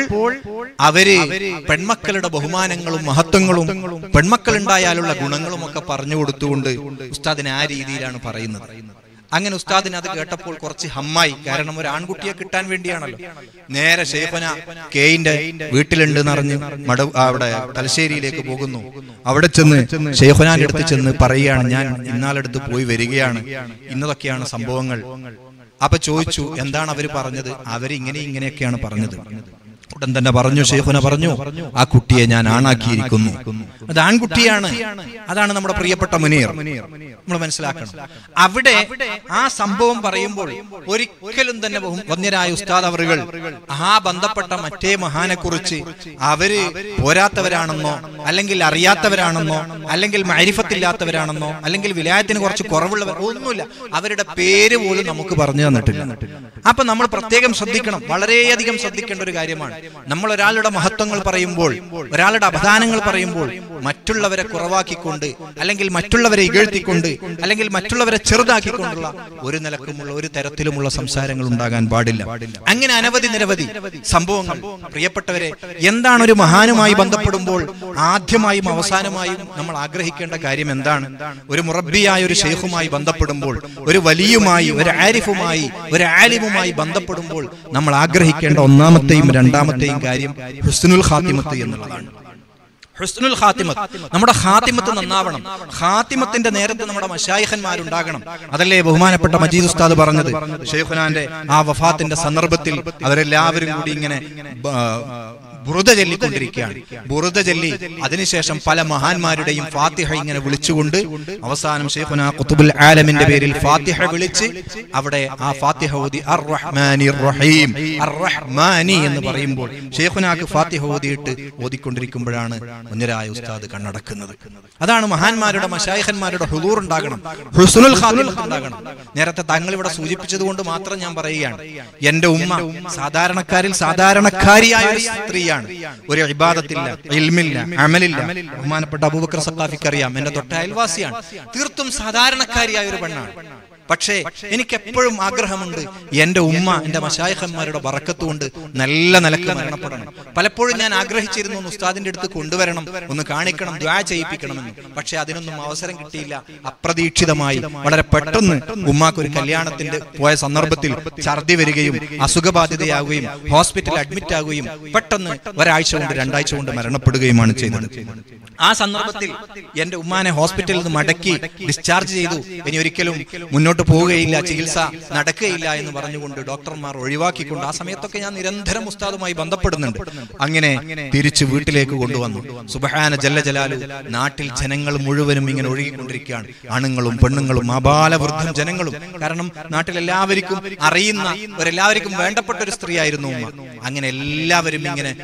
അവര് പെൺമക്കളുടെ ബഹുമാനങ്ങളും മഹത്വങ്ങളും പെൺമക്കൾ ഉണ്ടായാലുള്ള ഗുണങ്ങളും ഒക്കെ പറഞ്ഞു കൊടുത്തുകൊണ്ട് ഉസ്താദിന് ആ രീതിയിലാണ് പറയുന്നത് അങ്ങനെ ഉസ്താദിന് അത് കേട്ടപ്പോൾ കുറച്ച് ഹമ്മായി കാരണം ഒരു ആൺകുട്ടിയെ കിട്ടാൻ വേണ്ടിയാണല്ലോ നേരെ ഷേഫന കെയിന്റെ വീട്ടിലുണ്ട് എന്നറിഞ്ഞ് മട അവിടെ തലശ്ശേരിയിലേക്ക് പോകുന്നു അവിടെ ചെന്ന് ഷെയ്ഖുനാന്റെ അടുത്ത് ചെന്ന് പറയുകയാണ് ഞാൻ ഇന്നാളടുത്ത് പോയി വരികയാണ് ഇന്നതൊക്കെയാണ് സംഭവങ്ങൾ അപ്പൊ ചോദിച്ചു എന്താണ് അവര് പറഞ്ഞത് അവര് ഇങ്ങനെ ഇങ്ങനെയൊക്കെയാണ് പറഞ്ഞത് ഉടൻ തന്നെ പറഞ്ഞു ഷെയ്ഖുന പറഞ്ഞു ആ കുട്ടിയെ ഞാൻ ആണാക്കിയിരിക്കുന്നു അത് ആൺകുട്ടിയാണ് അതാണ് നമ്മുടെ പ്രിയപ്പെട്ട മുനീർ നമ്മൾ മനസ്സിലാക്കണം അവിടെ ആ സംഭവം പറയുമ്പോൾ ഒരിക്കലും തന്നെ ബഹു- വന്യരായ ഉസ്താദ് അവറുകൾ ആ ബന്ധപ്പെട്ട മറ്റേ മഹാനെ കുറിച്ച് അവര് പോരാത്തവരാണെന്നോ അല്ലെങ്കിൽ അറിയാത്തവരാണെന്നോ അല്ലെങ്കിൽ മരിഫത്തില്ലാത്തവരാണെന്നോ അല്ലെങ്കിൽ വിലായത്തിന് കുറച്ച് കുറവുള്ളവർ ഒന്നുമില്ല അവരുടെ പേര് പോലും നമുക്ക് പറഞ്ഞു തന്നിട്ടില്ല അപ്പൊ നമ്മൾ പ്രത്യേകം ശ്രദ്ധിക്കണം വളരെയധികം ശ്രദ്ധിക്കേണ്ട ഒരു കാര്യമാണ് നമ്മൾ ഒരാളുടെ മഹത്വങ്ങൾ പറയുമ്പോൾ ഒരാളുടെ അപദാനങ്ങൾ പറയുമ്പോൾ മറ്റുള്ളവരെ കുറവാക്കിക്കൊണ്ട് അല്ലെങ്കിൽ മറ്റുള്ളവരെ ഇകഴ്ത്തിക്കൊണ്ട് അല്ലെങ്കിൽ മറ്റുള്ളവരെ ചെറുതാക്കിക്കൊണ്ടുള്ള ഒരു നിലക്കുമുള്ള ഒരു തരത്തിലുമുള്ള സംസാരങ്ങൾ ഉണ്ടാകാൻ പാടില്ല അങ്ങനെ അനവധി നിരവധി സംഭവങ്ങൾ പ്രിയപ്പെട്ടവരെ എന്താണ് ഒരു മഹാനുമായി ബന്ധപ്പെടുമ്പോൾ ആദ്യമായും അവസാനമായും നമ്മൾ ആഗ്രഹിക്കേണ്ട കാര്യം എന്താണ് ഒരു മുറബിയായ ഒരു ഷെയ്ഖുമായി ബന്ധപ്പെടുമ്പോൾ ഒരു വലിയുമായി ഒരു ആരിഫുമായി ഒരു ആലിമുമായി ബന്ധപ്പെടുമ്പോൾ നമ്മൾ ആഗ്രഹിക്കേണ്ട ഒന്നാമത്തെയും രണ്ടാമത്തെയും കാര്യം ഹുസ്നുൽ ഖാത്തിമത്ത് എന്നുള്ളതാണ് ഹുസ്നുൽ ഖാത്തിമത്ത് നമ്മുടെ ഖാത്തിമത്ത് നന്നാവണം ഖാത്തിമത്തിന്റെ നേരത്ത് നമ്മുടെ മഷായിഖന്മാരുണ്ടാകണം അതല്ലേ ബഹുമാനപ്പെട്ട മജീദ് ഉസ്താദ് പറഞ്ഞത് ഷെയ്ഖുനാന്റെ ആ വഫാത്തിന്റെ സന്ദർഭത്തിൽ അവരെല്ലാവരും കൂടി ഇങ്ങനെ ബ- ബുറുദ ചൊല്ലിക്കൊണ്ടിരിക്കുകയാണ് ബുറുദ ചൊല്ലി അതിനുശേഷം പല മഹാന്മാരുടെയും ഫാത്തിഹ ഇങ്ങനെ വിളിച്ചുകൊണ്ട് അവസാനം ഷെയ്ഖുന ഖുതുബുൽ ആലമിന്റെ പേരിൽ ഫാത്തിഹ വിളിച്ച് അവിടെ ആ ഫാത്തിഹ ഓതി അർ റഹ്മാനിർ റഹീം അർ റഹ്മാനി എന്ന് പറയുമ്പോൾ ഷെയ്ഖുനാക്ക് ഫാത്തിഹ ഓതിയിട്ട് ഓതിക്കൊണ്ടിരിക്കുമ്പോഴാണ് മുന്നരായ ഉസ്താദ് കണ്ണടക്കുന്നത് അതാണ് മഹാന്മാരുടെ മഷായിഖന്മാരുടെ ഹുദൂർ ഉണ്ടാകണം ഹുസ്നുൽ ഖാത്തിമത്ത് ഉണ്ടാകണം നേരത്തെ തങ്ങൾ ഇവിടെ സൂചിപ്പിച്ചത് കൊണ്ട് മാത്രം ഞാൻ പറയുകയാണ് എന്റെ ഉമ്മ സാധാരണക്കാരിൽ സാധാരണക്കാരിയായ ഒരു സ്ത്രീയാണ് ഒരു ഇബാദത്തില്ല ഇൽമില്ല അമലില്ല ബഹുമാനപ്പെട്ട അബൂബക്കർ സക്കാഫിക്ക് അറിയാം എന്റെ തൊട്ട അയൽവാസിയാണ് തീർത്തും സാധാരണക്കാരിയായ ഒരു പെണ്ണാണ് പക്ഷേ എനിക്ക് എപ്പോഴും ആഗ്രഹമുണ്ട് എന്റെ ഉമ്മ എന്റെ മശായഖന്മാരുടെ ബറക്കത്ത് കൊണ്ട് നല്ല നിലക്ക് മരണപ്പെടണം പലപ്പോഴും ഞാൻ ആഗ്രഹിച്ചിരുന്നു ഒന്ന് ഉസ്താദിന്റെ അടുത്ത് കൊണ്ടുവരണം ഒന്ന് കാണിക്കണം ദ്വാ ചെയ്യിപ്പിക്കണമെന്ന് പക്ഷെ അതിനൊന്നും അവസരം കിട്ടിയില്ല അപ്രതീക്ഷിതമായി വളരെ പെട്ടെന്ന് ഉമ്മാക്ക് ഒരു കല്യാണത്തിന്റെ പോയ സന്ദർഭത്തിൽ ഛർദി വരികയും അസുഖബാധിതയാവുകയും ഹോസ്പിറ്റലിൽ അഡ്മിറ്റ് ആവുകയും പെട്ടെന്ന് ഒരാഴ്ച കൊണ്ട് രണ്ടാഴ്ച കൊണ്ട് മരണപ്പെടുകയുമാണ് ചെയ്തത് ആ സന്ദർഭത്തിൽ എന്റെ ഉമ്മാനെ ഹോസ്പിറ്റലിൽ നിന്ന് മടക്കി ഡിസ്ചാർജ് ചെയ്തു ഇനി ഒരിക്കലും മുന്നോട്ട് പോവുകയില്ല ചികിത്സ നടക്കുകയില്ല എന്ന് പറഞ്ഞുകൊണ്ട് ഡോക്ടർമാർ ഒഴിവാക്കിക്കൊണ്ട് ആ സമയത്തൊക്കെ ഞാൻ നിരന്തരം ഉസ്താദുമായി ബന്ധപ്പെടുന്നുണ്ട് അങ്ങനെ തിരിച്ചു വീട്ടിലേക്ക് കൊണ്ടുവന്നു സുബഹാന ജല്ല ജലാലു നാട്ടിൽ ജനങ്ങൾ മുഴുവനും ഇങ്ങനെ ഒഴുകിക്കൊണ്ടിരിക്കുകയാണ് ആണുങ്ങളും പെണ്ണുങ്ങളും ആബാലവൃദ്ധം ജനങ്ങളും കാരണം നാട്ടിൽ എല്ലാവർക്കും അറിയുന്ന ഒരെല്ലാവർക്കും വേണ്ടപ്പെട്ട ഒരു സ്ത്രീയായിരുന്നു ഉമ്മ അങ്ങനെ എല്ലാവരും ഇങ്ങനെ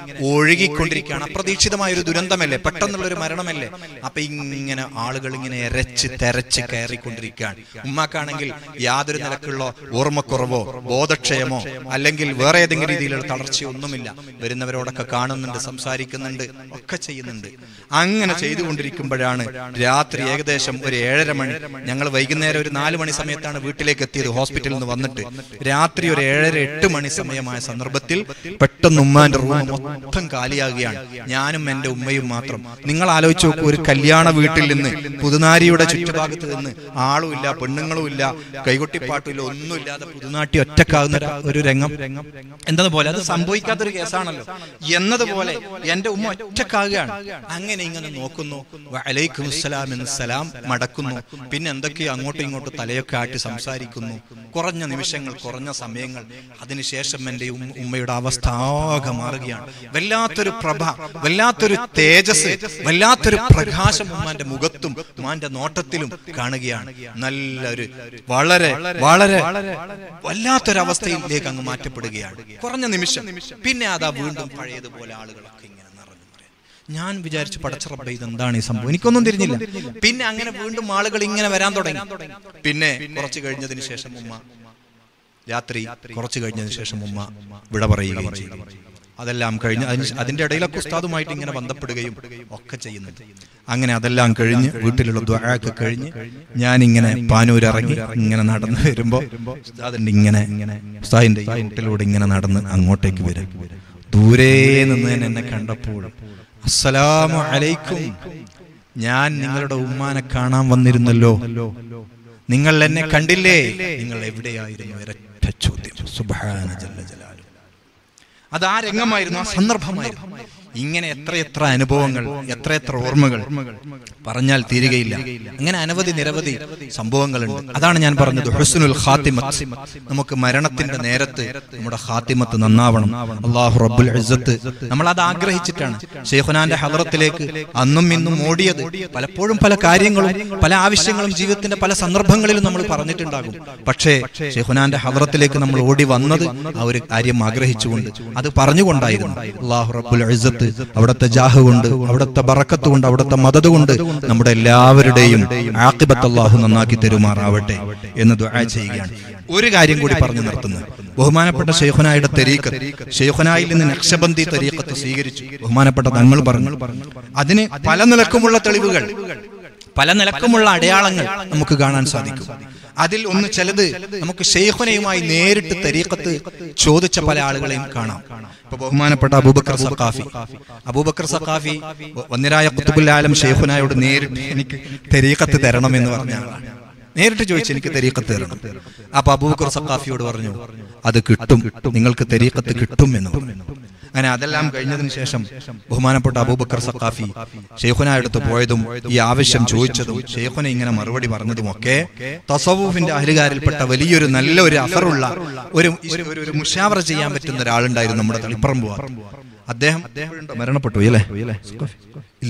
ഒഴുകിക്കൊണ്ടിരിക്കുകയാണ് അപ്രതീക്ഷിതമായ ഒരു ദുരന്തമല്ലേ പെട്ടെന്നുള്ള ഒരു മരണമല്ലേ അപ്പൊ ഇങ്ങനെ ആളുകൾ ഇങ്ങനെ എരച്ച് തെരച്ച് കയറിക്കൊണ്ടിരിക്കുകയാണ് ഉമ്മാക്കാണെങ്കിൽ യാതൊരു നിലക്കുള്ള ഓർമ്മക്കുറവോ ബോധക്ഷയമോ അല്ലെങ്കിൽ വേറെ ഏതെങ്കിലും രീതിയിലുള്ള തളർച്ചയോ ഒന്നുമില്ല വരുന്നവരോടൊക്കെ കാണുന്നുണ്ട് സംസാരിക്കുന്നുണ്ട് ഒക്കെ ചെയ്യുന്നുണ്ട് അങ്ങനെ ചെയ്തുകൊണ്ടിരിക്കുമ്പോഴാണ് രാത്രി ഏകദേശം ഒരു ഏഴര മണി ഞങ്ങൾ വൈകുന്നേരം ഒരു നാല് മണി സമയത്താണ് വീട്ടിലേക്ക് എത്തിയത് ഹോസ്പിറ്റലിൽ നിന്ന് വന്നിട്ട് രാത്രി ഒരു ഏഴര എട്ട് മണി സമയമായ സന്ദർഭത്തിൽ പെട്ടെന്ന് ഉമ്മാന്റെ റൂം മൊത്തം കാലിയാകുകയാണ് ഞാനും എന്റെ ഉമ്മയും മാത്രം നിങ്ങൾ ആലോചിച്ച് നോക്കൂ ഒരു കല്യാണ വീട്ടിൽ നിന്ന് പുതുനാരിയുടെ ചുറ്റുഭാഗത്ത് നിന്ന് ആളുമില്ല പെണ്ണുങ്ങളും ഇല്ല കൈകൊട്ടിപ്പാട്ടും ഇല്ല ഒന്നുമില്ലാതെ പുതുനാട്ടി ഒറ്റക്കാകുന്ന ഒരു- ഒരു രംഗം എന്നതുപോലെ അത് സംഭവിക്കാത്തൊരു കേസാണല്ലോ എന്നതുപോലെ എന്റെ ഉമ്മ ഒറ്റക്കാകുകയാണ് അങ്ങനെ ഇങ്ങനെ നോക്കുന്നു വലൈക്കും സലാം എന്ന് സലാം മടക്കുന്നു പിന്നെ എന്തൊക്കെയോ അങ്ങോട്ടും ഇങ്ങോട്ടും തലയൊക്കെ ആട്ടി സംസാരിക്കുന്നു കുറഞ്ഞ നിമിഷങ്ങൾ കുറഞ്ഞ സമയങ്ങൾ അതിനുശേഷം എന്റെ ഉമ്മ- ഉമ്മയുടെ അവസ്ഥ ആകെ മാറുകയാണ് വല്ലാത്തൊരു പ്രഭ വല്ലാത്തൊരു തേജസ് വല്ലാത്തൊരു പ്രകാശം ഉമ്മാന്റെ മുഖത്തും ഉമ്മാന്റെ നോട്ടത്തിലും കാണുകയാണ് നല്ലൊരു വളരെ വളരെ വല്ലാത്തൊരവസ്ഥയിലേക്ക് അങ്ങ് മാറ്റപ്പെടുകയാണ് കുറഞ്ഞ നിമിഷം പിന്നെ അതാ വീണ്ടും പഴയതുപോലെ ആളുകളൊക്കെ ഇങ്ങനെ നിറഞ്ഞു പറയാം ഞാൻ വിചാരിച്ചു പടച്ചറബ്ബ ഇതെന്താണ് ഈ സംഭവം എനിക്കൊന്നും തിരിഞ്ഞില്ല പിന്നെ അങ്ങനെ വീണ്ടും ആളുകൾ ഇങ്ങനെ വരാൻ തുടങ്ങി പിന്നെ കുറച്ച് കഴിഞ്ഞതിന് ശേഷം ഉമ്മ രാത്രി കുറച്ച് കഴിഞ്ഞതിന് ശേഷം ഉമ്മ വിട പറയുകയും ചെയ്തു അതെല്ലാം കഴിഞ്ഞ് അതിന് അതിന്റെ ഇടയിലൊക്കെ ഉസ്താദുമായിട്ട് ഇങ്ങനെ ബന്ധപ്പെടുകയും ഒക്കെ ചെയ്യുന്നുണ്ട് അങ്ങനെ അതെല്ലാം കഴിഞ്ഞ് വീട്ടിലുള്ള ദ്വാരൊക്കെ കഴിഞ്ഞ് ഞാൻ ഇങ്ങനെ പാനൂർ ഇറങ്ങി ഇങ്ങനെ നടന്നു വരുമ്പോ ഉസ്താദിന്റെ ഇങ്ങനെ ഉസ്താദിന്റെ ഈ വീട്ടിലൂടെ ഇങ്ങനെ നടന്ന് അങ്ങോട്ടേക്ക് വരും ദൂരെ നിന്ന് തന്നെ എന്നെ കണ്ടപ്പോൾ അസ്സലാമു അലൈക്കും ഞാൻ നിങ്ങളുടെ ഉമ്മാനെ കാണാൻ വന്നിരുന്നല്ലോ നിങ്ങൾ എന്നെ കണ്ടില്ലേ നിങ്ങൾ എവിടെയായിരുന്നു ഒരൊറ്റ ചോദ്യം സുബ്ഹാന ജല്ല ജലാലു അത് ആ രംഗമായിരുന്നു ആ സന്ദർഭമായിരുന്നു ഇങ്ങനെ എത്രയെത്ര അനുഭവങ്ങൾ എത്രയെത്ര ഓർമ്മകൾ പറഞ്ഞാൽ തീരുകയില്ല അങ്ങനെ അനവധി നിരവധി സംഭവങ്ങളുണ്ട് അതാണ് ഞാൻ പറഞ്ഞത് ഹുസ്നുൽ ഖാത്തിമത്ത് നമുക്ക് മരണത്തിന്റെ നേരത്ത് നമ്മുടെ ഖാത്തിമത്ത് നന്നാവണം അള്ളാഹു റബ്ബുൽ ഇസ്സത്ത് നമ്മൾ അത് ആഗ്രഹിച്ചിട്ടാണ് ഷെയ്ഖുനാന്റെ ഹദറത്തിലേക്ക് അന്നും ഇന്നും ഓടിയത് പലപ്പോഴും പല കാര്യങ്ങളും പല ആവശ്യങ്ങളും ജീവിതത്തിന്റെ പല സന്ദർഭങ്ങളിലും നമ്മൾ പറഞ്ഞിട്ടുണ്ടാകും പക്ഷേ ഷെയ്ഖുനാന്റെ ഹദറത്തിലേക്ക് നമ്മൾ ഓടി വന്നത് ആ ഒരു കാര്യം ആഗ്രഹിച്ചുകൊണ്ട് അത് പറഞ്ഞുകൊണ്ടായിരുന്നു അള്ളാഹു റബ്ബുൽ ഇസ്സത്ത് അവിടുത്തെ ജാഹ് കൊണ്ട് അവിടുത്തെ ബറക്കത്ത് കൊണ്ട് അവിടുത്തെ മദത് കൊണ്ട് നമ്മുടെ എല്ലാവരുടെയും ആക്കിബത്ത് അള്ളാഹു നന്നാക്കി തരുമാറാവട്ടെ എന്ന് ദുആ ചെയ്യുകയാണ് ഒരു കാര്യം കൂടി പറഞ്ഞു നിർത്തുന്നു ബഹുമാനപ്പെട്ട ഷെയ്ഖുനായുടെ തെരീക്കത്ത് ഷെയ്ഖുനായിൽ നിന്ന് നക്ഷബന്ദി തെരീക്കത്ത് സ്വീകരിച്ചു ബഹുമാനപ്പെട്ട തങ്ങൾ പറഞ്ഞു അതിന് പല നിലക്കുമുള്ള തെളിവുകൾ പല നിലക്കുമുള്ള അടയാളങ്ങൾ നമുക്ക് കാണാൻ സാധിക്കും അതിൽ ഒന്ന് ചിലത് നമുക്ക് ഷെയ്ഖുനയുമായി നേരിട്ട് തരീക്കത്ത് ചോദിച്ച പല ആളുകളെയും കാണാം ഇപ്പൊ ബഹുമാനപ്പെട്ട അബൂബക്കർ സഖാഫി അബൂബക്കർ സഖാഫി വന്നിരായ കുത്തുബുൽ ആലം ഷെയ്ഖുനായോട് നേരിട്ട് എനിക്ക് തരീക്കത്ത് തരണം എന്ന് പറഞ്ഞ ആളാണ് നേരിട്ട് ചോദിച്ചു എനിക്ക് തരീക്കത്ത് തരണം അപ്പൊ അബൂബക്കർ സഖാഫിയോട് പറഞ്ഞു അത് കിട്ടും നിങ്ങൾക്ക് തരീക്കത്ത് കിട്ടും എന്ന് പറഞ്ഞു അങ്ങനെ അതെല്ലാം കഴിഞ്ഞതിന് ശേഷം ബഹുമാനപ്പെട്ട അബൂബക്കർ സഖാഫി ഷെയ്ഖുനായടുത്ത് പോയതും ഈ ആവശ്യം ചോദിച്ചതും ഷെയ്ഖുന ഇങ്ങനെ മറുപടി പറഞ്ഞതും ഒക്കെ തസവൂഫിന്റെ അഹലുകാരിൽപ്പെട്ട വലിയൊരു നല്ല ഒരു അഫറുള്ള ഒരു ഒരു- ഒരു മുഷാവറ ചെയ്യാൻ പറ്റുന്ന ഒരാളുണ്ടായിരുന്നു നമ്മുടെ തളിപ്പറമ്പ് അദ്ദേഹം മരണപ്പെട്ടു അല്ലേ ഇല്ല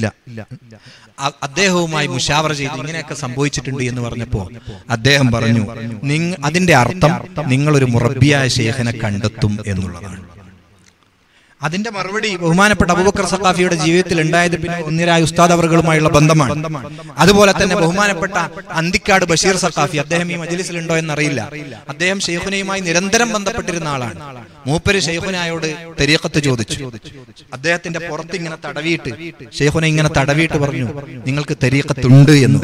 അ- അദ്ദേഹവുമായി മുഷാവറ ചെയ്ത് ഇങ്ങനെയൊക്കെ സംഭവിച്ചിട്ടുണ്ട് എന്ന് പറഞ്ഞപ്പോ അദ്ദേഹം പറഞ്ഞു നിങ്ങ അതിന്റെ അർത്ഥം നിങ്ങൾ ഒരു മുറബിയായ ശേഖനെ കണ്ടെത്തും എന്നുള്ളതാണ് അതിന്റെ മറുപടി ബഹുമാനപ്പെട്ട അബൂബക്കർ സഖാഫിയുടെ ജീവിതത്തിൽ ഉണ്ടായത് പിന്നെ ഒന്നിരായ ഉസ്താദ് അവറുകളുമായുള്ള ബന്ധമാണ് അതുപോലെ തന്നെ ബഹുമാനപ്പെട്ട അന്തിക്കാട് ബഷീർ സഖാഫി അദ്ദേഹം ഈ മജ്ലിസിൽ ഉണ്ടോ എന്നറിയില്ല അദ്ദേഹം ഷെയ്ഖുനയുമായി നിരന്തരം ബന്ധപ്പെട്ടിരുന്ന ആളാണ് മൂപ്പര് ഷെയ്ഖുനായോട് തെരീക്കത്ത് ചോദിച്ചു അദ്ദേഹത്തിന്റെ പുറത്ത് ഇങ്ങനെ തടവിയിട്ട് ഷെയ്ഖുന ഇങ്ങനെ തടവിയിട്ട് പറഞ്ഞു നിങ്ങൾക്ക് തെരീക്കത്തുണ്ട് എന്ന്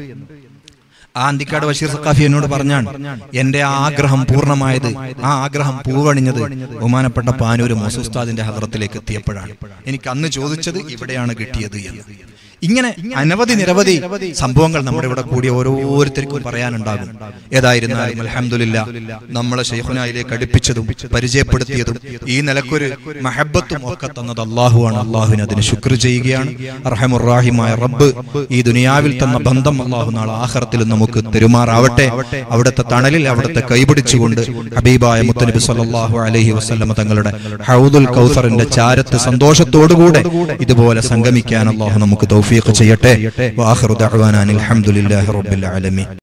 ആ അന്തിക്കാട് ബഷീർ സഖാഫി എന്നോട് പറഞ്ഞാണ് എന്റെ ആ ആഗ്രഹം പൂർണ്ണമായത് ആ ആഗ്രഹം പൂവണിഞ്ഞത് ബഹുമാനപ്പെട്ട പാനൂര് മോസുസ്താദിന്റെ ഹദ്രത്തിലേക്ക് എത്തിയപ്പോഴാണ് എനിക്ക് അന്ന് ചോദിച്ചത് ഇവിടെയാണ് കിട്ടിയത് എന്ന് ഇങ്ങനെ അനവധി നിരവധി സംഭവങ്ങൾ നമ്മുടെ ഇവിടെ കൂടി ഓരോരുത്തർക്കും പറയാനുണ്ടാകും ഏതായിരുന്നാലും അലഹമില്ല നമ്മളെ ഷെയ്ഖുനായിലേക്ക് അടുപ്പിച്ചതും പരിചയപ്പെടുത്തിയതും ഈ നിലക്കൊരു മഹബത്തും ഒക്കെ തന്നത് അള്ളാഹുവാണ് അള്ളാഹുവിന് അതിന് ശുക്ർ ചെയ്യുകയാണ് റഹമുറാഹിമായ റബ്ബ് ഈ ദുനിയാവിൽ തന്ന ബന്ധം അള്ളാഹു നാളെ ആഹ്റത്തിലും നമുക്ക് തെരുമാറാവട്ടെ അവിടുത്തെ തണലിൽ അവിടുത്തെ കൈപിടിച്ചുകൊണ്ട് ഹബീബായ മുത്തനബി സല്ലല്ലാഹു അലൈഹി വസല്ലമ തങ്ങളുടെ ഹൗദുൽ കൗസറിന്റെ ചാരത്ത് സന്തോഷത്തോടുകൂടെ ഇതുപോലെ സംഗമിക്കാൻ അള്ളാഹു നമുക്ക് തൗഫീഖ് ചെയ്യട്ടെ വാഹിറു ദഅ്വാനാ അനിൽ ഹംദുലില്ലാഹി റബ്ബിൽ ആലമീൻ